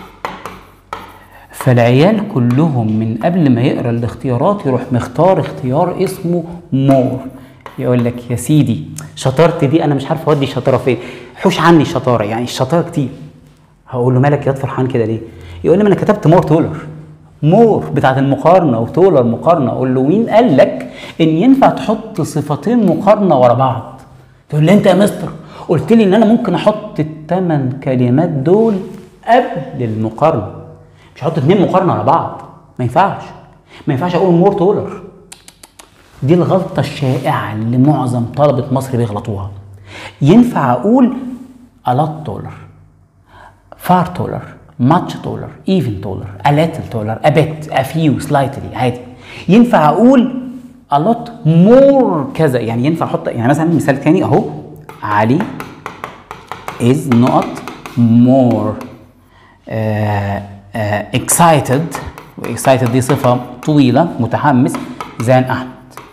فالعيال كلهم من قبل ما يقرا الاختيارات يروح مختار اختيار اسمه مور يقول لك يا سيدي شطارتي دي انا مش عارف اودي الشطاره فين حوش عني الشطاره يعني الشطاره كتير هقول له مالك يا فرحان كده ليه يقول لي ما انا كتبت مور تولر مور بتاعت المقارنه وتولر مقارنه اقول له مين قال لك ان ينفع تحط صفتين مقارنه ورا بعض تقول لي انت يا مستر قلت لي ان انا ممكن احط الثمان كلمات دول قبل المقارنه مش هحط اتنين مقارنه على بعض ما ينفعش ما ينفعش اقول مور تولر دي الغلطه الشائعه اللي معظم طلبه مصر بيغلطوها ينفع اقول a lot taller far taller much taller even taller a little taller a bit a few slightly عادي ينفع اقول a lot more كذا يعني ينفع احط يعني مثلا مثال تاني اهو علي is not more uh, uh, excited excited دي صفة طويلة متحمس than أحمد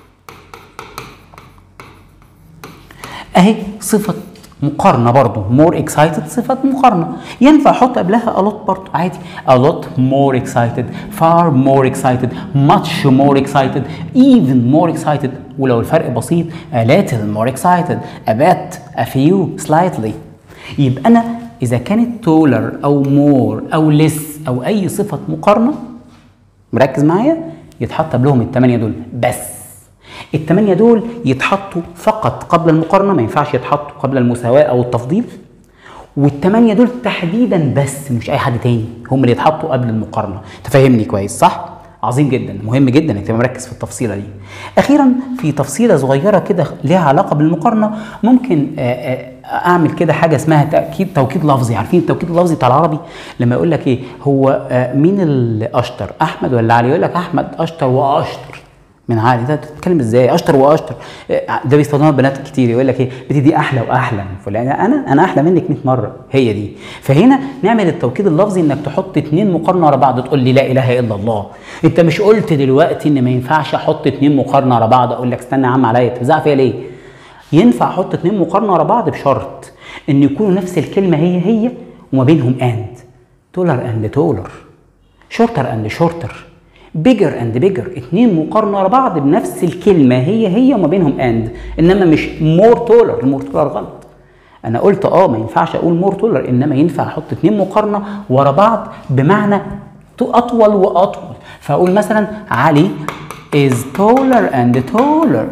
أهي صفة مقارنة برضو more excited صفة مقارنة ينفع أحط قبلها a lot برضو عادي a lot more excited far more excited much more excited even more excited ولو الفرق بسيط a little more excited a bit a few slightly يبقى أنا إذا كانت taller أو more أو less أو أي صفة مقارنة مركز معايا يتحط قبلهم الثمانية دول بس الثمانية دول يتحطوا فقط قبل المقارنة ما ينفعش يتحطوا قبل المساواة أو التفضيل والثمانية دول تحديدا بس مش أي حد تاني هم اللي يتحطوا قبل المقارنة تفهمني كويس صح؟ عظيم جدا مهم جدا انك تبقى مركز في التفصيله دي اخيرا في تفصيله صغيره كده ليها علاقه بالمقارنه ممكن اعمل كده حاجه اسمها تاكيد توكيد لفظي عارفين التوكيد اللفظي بتاع العربي لما يقول لك ايه هو مين اللي اشطر احمد ولا علي يقول لك احمد اشطر واشطر من علي ده بتتكلم ازاي اشطر واشطر ده بيستخدمها بنات كتير يقول لك ايه بنتي دي احلى واحلى من فلان انا انا احلى منك 100 مره هي دي فهنا نعمل التوكيد اللفظي انك تحط اتنين مقارنه ورا بعض تقول لي لا اله الا الله انت مش قلت دلوقتي ان ما ينفعش احط اتنين مقارنه ورا بعض اقول لك استنى يا عم عليا بتزعق فيا ليه ينفع احط اتنين مقارنه ورا بعض بشرط ان يكونوا نفس الكلمه هي هي وما بينهم اند تولر اند تولر شورتر اند شورتر بيجر اند بيجر اتنين مقارنه ورا بعض بنفس الكلمه هي هي وما بينهم اند انما مش مور تولر المور تولر غلط انا قلت اه ما ينفعش اقول مور تولر انما ينفع احط اتنين مقارنه ورا بعض بمعنى اطول واطول فاقول مثلا علي is taller and taller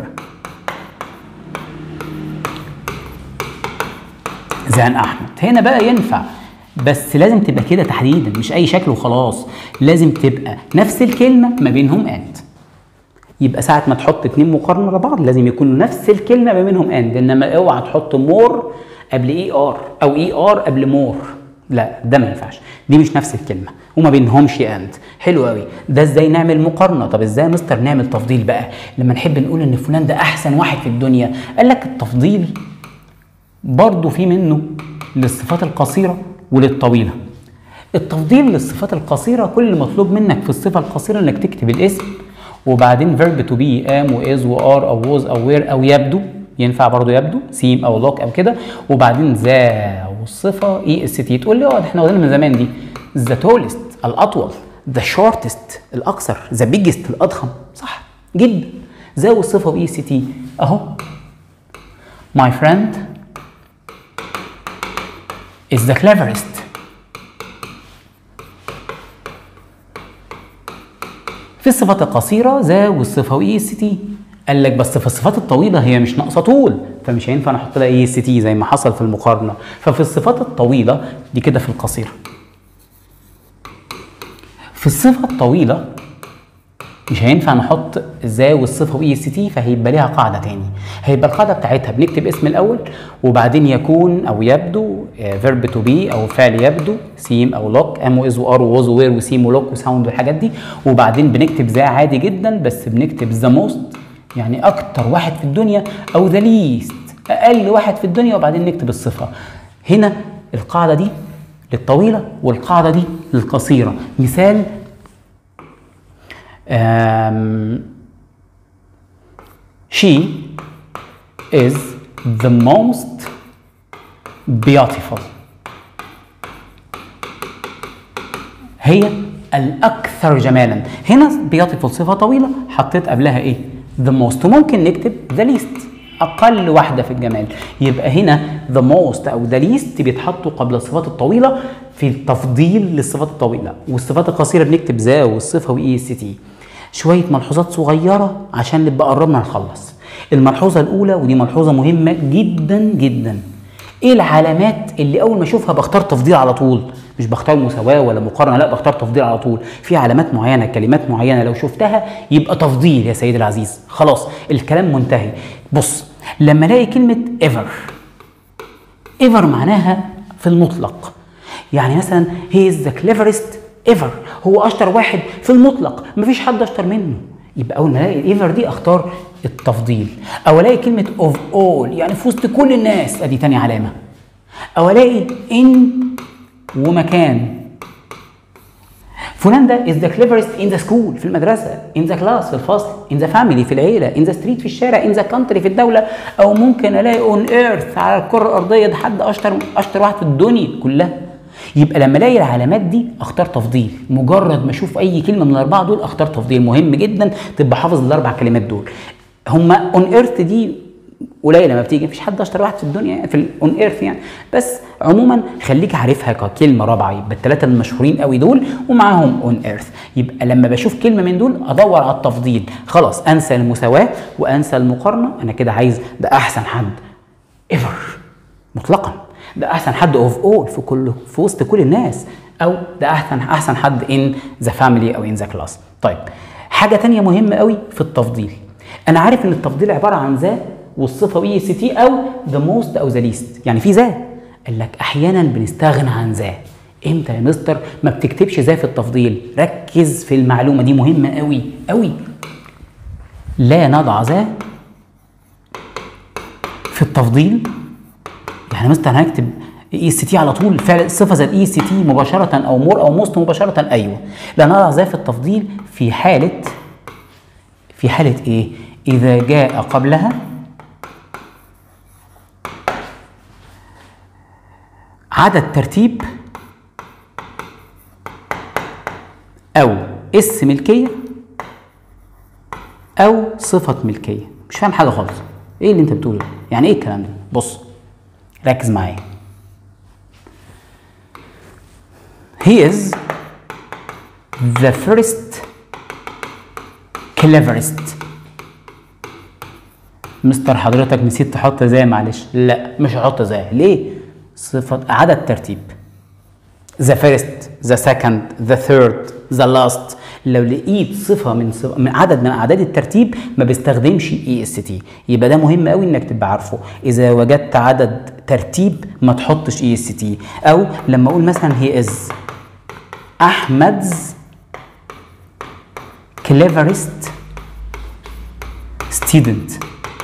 than احمد هنا بقى ينفع بس لازم تبقى كده تحديدا مش اي شكل وخلاص لازم تبقى نفس الكلمه ما بينهم اند يبقى ساعة ما تحط اتنين مقارنة لبعض لازم يكونوا نفس الكلمة ما بينهم اند انما اوعى تحط مور قبل اي ار او اي ار قبل مور لا ده ما ينفعش دي مش نفس الكلمة وما بينهمش اند حلو قوي ده ازاي نعمل مقارنة طب ازاي يا مستر نعمل تفضيل بقى لما نحب نقول ان فلان ده احسن واحد في الدنيا قال لك التفضيل برضه في منه للصفات القصيرة وللطويلة التفضيل للصفات القصيرة كل مطلوب منك في الصفة القصيرة انك تكتب الاسم وبعدين verb to be am وis وار او was او where او يبدو ينفع برضه يبدو سيم او لوك او كده وبعدين ذا والصفة اي اس تي تقول لي اه ده احنا واخدينها من زمان دي ذا تولست الاطول ذا شورتست الاقصر ذا بيجست الاضخم صح جدا ذا والصفة باي اس تي اهو my friend is the cleverest في الصفات القصيرة ذا والصفة واي اس تي قال لك بس في الصفات الطويلة هي مش ناقصة طول فمش هينفع نحط لها اي اس تي زي ما حصل في المقارنة ففي الصفات الطويلة دي كده في القصيرة في الصفة الطويلة مش هينفع نحط ذا والصفه واي اس تي فهيبقى ليها قاعده تاني هيبقى القاعده بتاعتها بنكتب اسم الاول وبعدين يكون او يبدو فيرب تو بي او فعل يبدو سيم او لوك ام واز وار ووز ووير وسيم ولوك وساوند والحاجات دي وبعدين بنكتب ذا عادي جدا بس بنكتب ذا موست يعني اكتر واحد في الدنيا او ذا ليست اقل واحد في الدنيا وبعدين نكتب الصفه هنا القاعده دي للطويله والقاعده دي للقصيره مثال um, she is the most beautiful هي الأكثر جمالا هنا beautiful صفة طويلة حطيت قبلها إيه the most وممكن نكتب the least أقل واحدة في الجمال يبقى هنا the most أو the least بيتحطوا قبل الصفات الطويلة في التفضيل للصفات الطويلة والصفات القصيرة بنكتب ذا والصفة وإي اس تي شويه ملحوظات صغيره عشان نبقى قربنا نخلص الملحوظه الاولى ودي ملحوظه مهمه جدا جدا ايه العلامات اللي اول ما اشوفها بختار تفضيل على طول مش بختار مساواه ولا مقارنه لا بختار تفضيل على طول في علامات معينه كلمات معينه لو شفتها يبقى تفضيل يا سيدي العزيز خلاص الكلام منتهي بص لما الاقي كلمه ايفر ايفر معناها في المطلق يعني مثلا هي از ذا كليفرست ايفر هو اشطر واحد في المطلق مفيش حد اشطر منه يبقى اول ما الاقي ايفر دي اختار التفضيل او الاقي كلمه اوف اول يعني في وسط كل الناس ادي تاني علامه او الاقي ان ومكان فلان ده is the cleverest in the school في المدرسة in the class في الفصل in the family في العيلة in the street في الشارع in the country في الدولة أو ممكن ألاقي on earth على الكرة الأرضية ده حد أشطر أشطر واحد في الدنيا كلها يبقى لما الاقي العلامات دي اختار تفضيل مجرد ما اشوف اي كلمه من الاربعه دول اختار تفضيل مهم جدا تبقى حافظ الاربع كلمات دول هما اون ايرث دي قليله ما بتيجي مفيش حد اشطر واحد في الدنيا يعني في الاون ايرث يعني بس عموما خليك عارفها ككلمه رابعه يبقى الثلاثه المشهورين قوي دول ومعاهم اون ايرث يبقى لما بشوف كلمه من دول ادور على التفضيل خلاص انسى المساواه وانسى المقارنه انا كده عايز ده احسن حد ايفر مطلقا ده احسن حد اوف اول في كل في وسط كل الناس او ده احسن احسن حد ان ذا فاميلي او ان ذا كلاس طيب حاجه تانية مهمه قوي في التفضيل انا عارف ان التفضيل عباره عن ذا والصفه وي سي تي او ذا موست او ذا ليست يعني في ذا قال لك احيانا بنستغنى عن ذا امتى يا مستر ما بتكتبش ذا في التفضيل ركز في المعلومه دي مهمه قوي قوي لا نضع ذا في التفضيل يعني مستر هنكتب اي اس تي على طول فعل صفه زي الاي اس تي مباشره او مور او موست مباشره ايوه لا نضع ذا في التفضيل في حاله في حاله ايه اذا جاء قبلها عدد ترتيب او اس ملكيه او صفه ملكيه مش فاهم حاجه خالص ايه اللي انت بتقوله يعني ايه الكلام ده بص ركز معايا he is the first cleverest مستر حضرتك نسيت تحط زي معلش لا مش هحط زي ليه صفة عدد ترتيب the first the second the third the last لو لقيت صفة من, صف... من عدد من أعداد الترتيب ما بيستخدمش اي اس تي يبقى ده مهم قوي انك تبقى عارفه إذا وجدت عدد ترتيب ما تحطش اي اس تي أو لما أقول مثلا هي از أحمد's cleverest student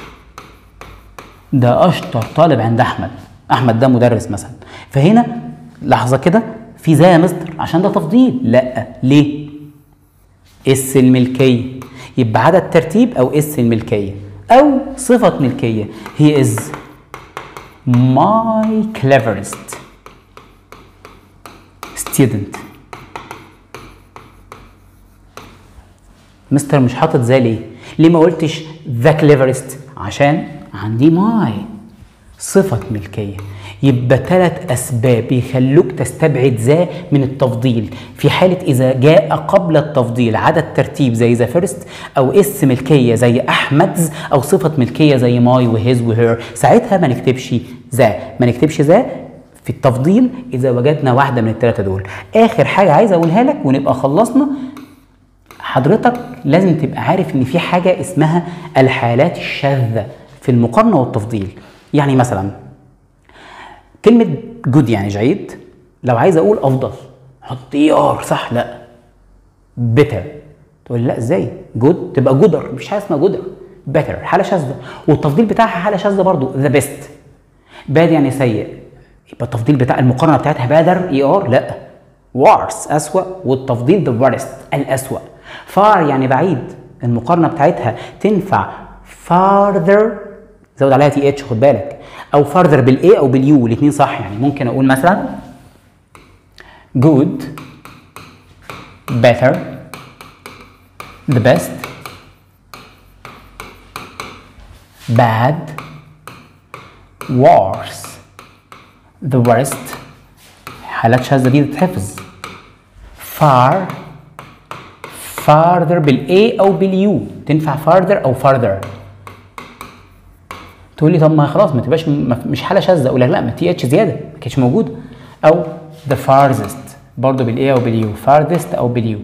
ده اشطر طالب عند احمد احمد ده مدرس مثلا فهنا لحظه كده في زي يا مستر عشان ده تفضيل لا ليه اس الملكيه يبقى عدد ترتيب او اس الملكيه او صفه ملكيه هي از my cleverest student مستر مش حاطط زي ليه ليه ما قلتش ذا كليفرست عشان عندي ماي صفة ملكية يبقى ثلاث أسباب يخلوك تستبعد ذا من التفضيل في حالة إذا جاء قبل التفضيل عدد ترتيب زي ذا فيرست أو اس ملكية زي أحمدز أو صفة ملكية زي ماي وهيز وهير ساعتها ما نكتبش ذا ما نكتبش ذا في التفضيل إذا وجدنا واحدة من الثلاثة دول آخر حاجة عايز أقولها لك ونبقى خلصنا حضرتك لازم تبقى عارف ان في حاجه اسمها الحالات الشاذه في المقارنه والتفضيل يعني مثلا كلمه جود يعني جيد لو عايز اقول افضل حط اي ار صح لا بيتر تقول لي لا ازاي جود تبقى جودر مش حاجه اسمها جودر بيتر حاله شاذه والتفضيل بتاعها حاله شاذه برضو ذا بيست باد يعني سيء يبقى التفضيل بتاع المقارنه بتاعتها بادر اي ار لا وارس اسوأ والتفضيل ذا worst الاسوأ فار يعني بعيد المقارنه بتاعتها تنفع farther زود عليها تي اتش خد بالك او farther بالاي او باليو الاثنين صح يعني ممكن اقول مثلا good better the best bad worse the worst حالات شاذة دي تتحفظ far farther بالاي او باليو تنفع farther او farther تقول لي طب ما خلاص ما تبقاش ما- مش حاله شاذه اقول لك لا ما تي اتش زياده ما كانتش موجوده او the farthest برضه بالاي او باليو farthest او باليو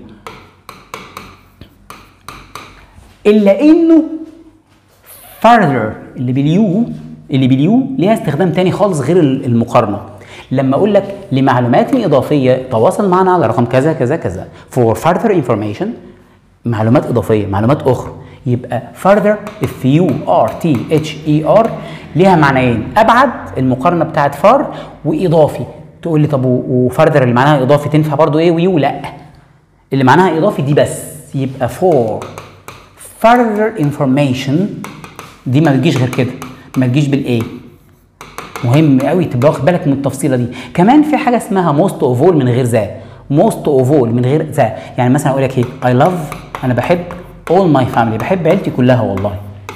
الا انه farther اللي باليو اللي باليو ليها استخدام تاني خالص غير المقارنه لما اقول لك لمعلومات اضافيه تواصل معنا على رقم كذا كذا كذا for further information معلومات اضافيه معلومات اخرى يبقى further if you r t h e r ليها معنيين ابعد المقارنه بتاعت far واضافي تقول لي طب وفردر اللي معناها اضافي تنفع برضو ايه ويو لا اللي معناها اضافي دي بس يبقى for further information دي ما بتجيش غير كده ما تجيش بالايه مهم قوي تبقى واخد بالك من التفصيله دي كمان في حاجه اسمها موست اوف اول من غير ذا موست اوف اول من غير ذا يعني مثلا اقول لك ايه اي لاف انا بحب all my family بحب عيلتي كلها والله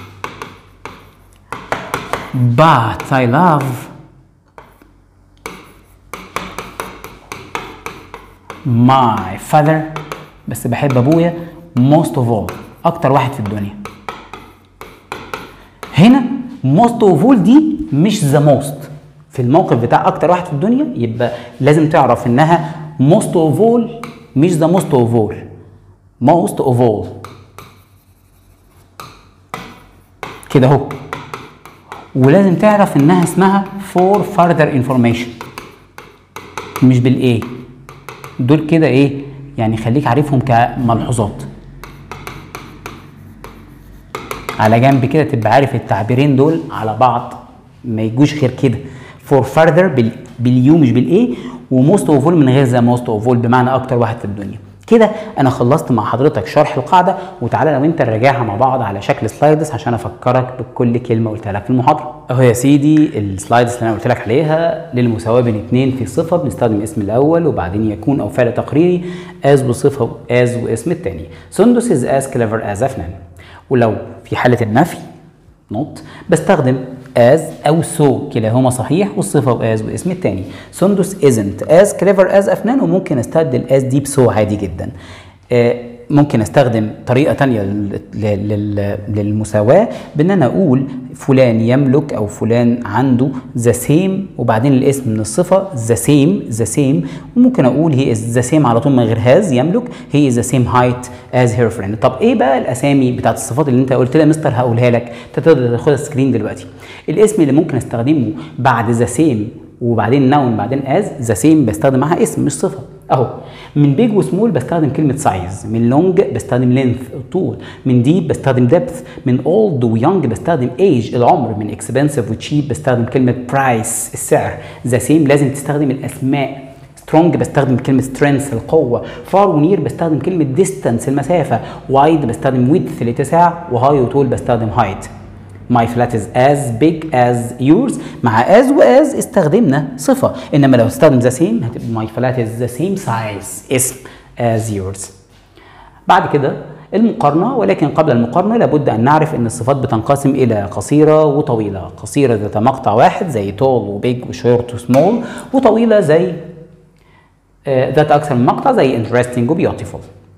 but I love my father بس بحب ابويا most of all اكتر واحد في الدنيا هنا most of all دي مش the most في الموقف بتاع اكتر واحد في الدنيا يبقى لازم تعرف انها most of all مش the most of all most of all كده اهو ولازم تعرف انها اسمها for further information مش بالايه دول كده ايه يعني خليك عارفهم كملحوظات على جنب كده تبقى عارف التعبيرين دول على بعض ما يجوش غير كده for further بال باليو مش بالايه وموست اوف من غير ذا موست اوف بمعنى اكتر واحد في الدنيا كده انا خلصت مع حضرتك شرح القاعده وتعالى لو انت نراجعها مع بعض على شكل سلايدز عشان افكرك بكل كلمه قلتها لك في المحاضره اهو يا سيدي السلايدز اللي انا قلت لك عليها للمساواه بين اثنين في صفه بنستخدم اسم الاول وبعدين يكون او فعل تقريري از وصفه از واسم الثاني سندس از از كليفر از افنان ولو في حاله النفي نوت بستخدم as او so كلاهما صحيح والصفه واز واسم التاني سندس isn't as clever as افنان وممكن استبدل as دي بسو عادي جدا آه ممكن استخدم طريقه تانية لل- لل- للمساواه بان انا اقول فلان يملك او فلان عنده ذا سيم وبعدين الاسم من الصفه ذا سيم ذا سيم وممكن اقول هي از ذا سيم على طول من غير هاز يملك هي ذا سيم هايت از هير فريند طب ايه بقى الاسامي بتاعت الصفات اللي انت قلت لي يا مستر هقولها لك انت تقدر تاخدها سكرين دلوقتي الاسم اللي ممكن استخدمه بعد ذا سيم وبعدين ناون بعدين از ذا سيم بستخدم معاها اسم مش صفه اهو من بيج وسمول بستخدم كلمه سايز من لونج بستخدم لينث الطول من ديب بستخدم ديبث من اولد ويونج بستخدم ايج العمر من اكسبنسيف وتشيب بستخدم كلمه برايس السعر ذا سيم لازم تستخدم الاسماء سترونج بستخدم كلمة سترينث القوة فار ونير بستخدم كلمة ديستانس المسافة وايد بستخدم ويدث الاتساع وهاي وطول بستخدم هايت My flat is as big as yours مع as و as استخدمنا صفة إنما لو استخدم the same هتبقى my flat is the same size اسم as yours بعد كده المقارنة ولكن قبل المقارنة لابد أن نعرف أن الصفات بتنقسم إلى قصيرة وطويلة قصيرة ذات مقطع واحد زي tall وبيج وشورت وسمول وطويلة زي آه، ذات أكثر من مقطع زي interesting وبيوتيفول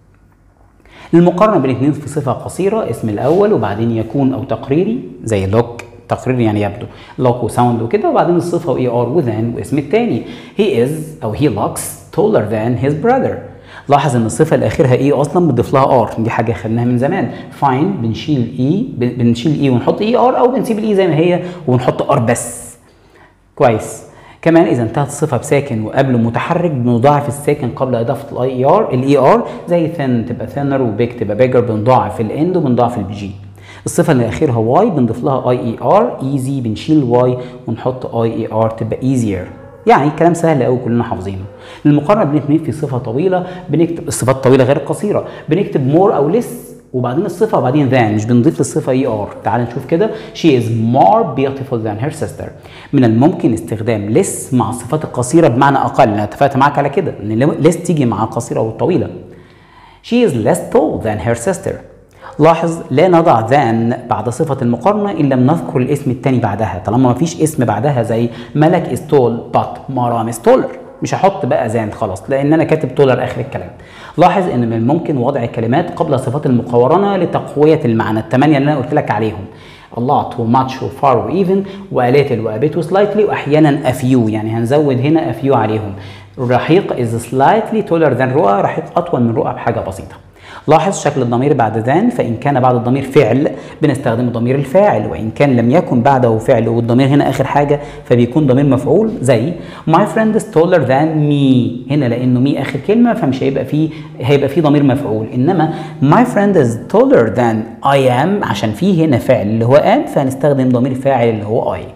المقارنة بين الاثنين في صفة قصيرة اسم الأول وبعدين يكون أو تقريري زي لوك تقريري يعني يبدو لوك وساوند وكده وبعدين الصفة وإي آر وذان واسم التاني he is أو he looks taller than his brother لاحظ ان الصفه اللي اخرها اي اصلا بنضيف لها ار دي حاجه خدناها من زمان فاين بنشيل اي بنشيل اي ونحط اي ار او بنسيب الاي زي ما هي ونحط ار بس كويس كمان اذا انتهت الصفه بساكن وقبله متحرك بنضاعف الساكن قبل اضافه الاي ار الاي ار زي ثين تبقى ثينر وبيج تبقى بيجر بنضاعف الاند وبنضاعف البي الصفه اللي اخرها واي بنضيف لها اي اي ار ايزي بنشيل واي ونحط اي اي ار تبقى ايزير يعني كلام سهل قوي كلنا حافظينه المقارنه بين الاثنين في صفه طويله بنكتب الصفات الطويله غير القصيره بنكتب مور او ليس وبعدين الصفه وبعدين ذان مش بنضيف للصفه اي ار تعال نشوف كده she is more beautiful than her sister من الممكن استخدام less مع الصفات القصيره بمعنى اقل انا اتفقت معاك على كده ان less تيجي مع القصيره والطويله she is less tall than her sister لاحظ لا نضع ذان بعد صفة المقارنة إن لم نذكر الاسم التاني بعدها طالما ما فيش اسم بعدها زي ملك is tall but مرام is taller مش هحط بقى ذان خلاص لأن أنا كاتب تولر آخر الكلام لاحظ إن من الممكن وضع كلمات قبل صفات المقارنة لتقوية المعنى الثمانية اللي أنا قلت لك عليهم a lot و much و far و even وقلاتل وابيت و slightly وأحيانا a few يعني هنزود هنا a few عليهم رحيق is slightly taller than رؤى رحيق أطول من رؤى بحاجة بسيطة لاحظ شكل الضمير بعد ذان فإن كان بعد الضمير فعل بنستخدم ضمير الفاعل وإن كان لم يكن بعده فعل والضمير هنا آخر حاجة فبيكون ضمير مفعول زي my friend is taller than me هنا لأنه me آخر كلمة فمش هيبقى فيه هيبقى فيه ضمير مفعول إنما my friend is taller than I am عشان فيه هنا فعل اللي هو am فهنستخدم ضمير فاعل اللي هو I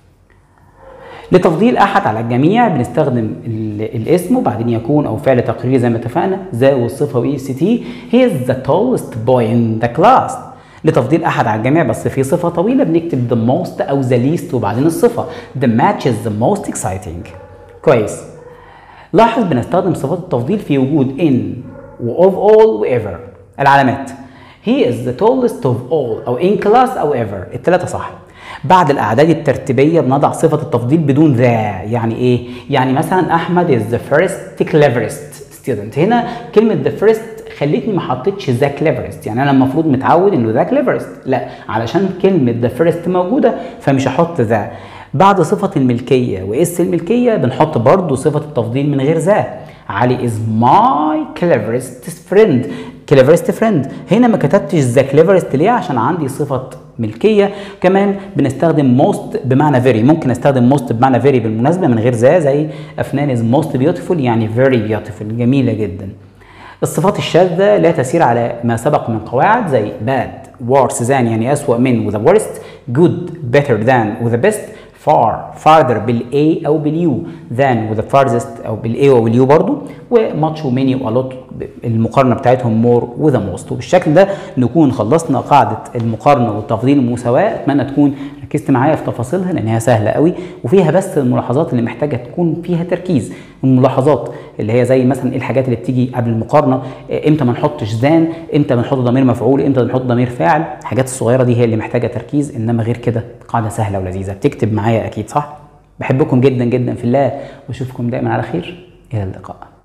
لتفضيل احد على الجميع بنستخدم الاسم وبعدين يكون او فعل تقريري زي ما اتفقنا ذا والصفه واي سي تي هي is the tallest boy in the class لتفضيل احد على الجميع بس في صفه طويله بنكتب the most او the least وبعدين الصفه the match is the most exciting كويس لاحظ بنستخدم صفات التفضيل في وجود in و of all و ever العلامات he is the tallest of all او in class او ever الثلاثه صح بعد الاعداد الترتيبيه بنضع صفه التفضيل بدون ذا يعني ايه يعني مثلا احمد is the first cleverest student هنا كلمه the first خلتني ما حطيتش ذا cleverest يعني انا المفروض متعود انه ذا cleverest لا علشان كلمه the first موجوده فمش هحط ذا بعد صفة الملكية وإس الملكية بنحط برضو صفة التفضيل من غير ذا علي is my cleverest friend cleverest friend هنا ما كتبتش ذا cleverest ليه عشان عندي صفة ملكية كمان بنستخدم most بمعنى very ممكن استخدم most بمعنى very بالمناسبة من غير ذا زي أفنان is most beautiful يعني very beautiful جميلة جدا الصفات الشاذة لا تسير على ما سبق من قواعد زي bad worse than يعني أسوأ من with the worst good better than with the best far farther بالاي او باليو than with the farthest او بالاي او باليو برضو وماتش وميني والوت المقارنه بتاعتهم مور وذا موست وبالشكل ده نكون خلصنا قاعده المقارنه والتفضيل والمساواه اتمنى تكون ركزت معايا في تفاصيلها لان هي سهله قوي وفيها بس الملاحظات اللي محتاجه تكون فيها تركيز الملاحظات اللي هي زي مثلا ايه الحاجات اللي بتيجي قبل المقارنه امتى ما نحطش ذان امتى بنحط ضمير مفعول امتى بنحط ضمير فاعل الحاجات الصغيره دي هي اللي محتاجه تركيز انما غير كده قاعده سهله ولذيذه بتكتب معايا اكيد صح بحبكم جدا جدا في الله واشوفكم دائما على خير الى اللقاء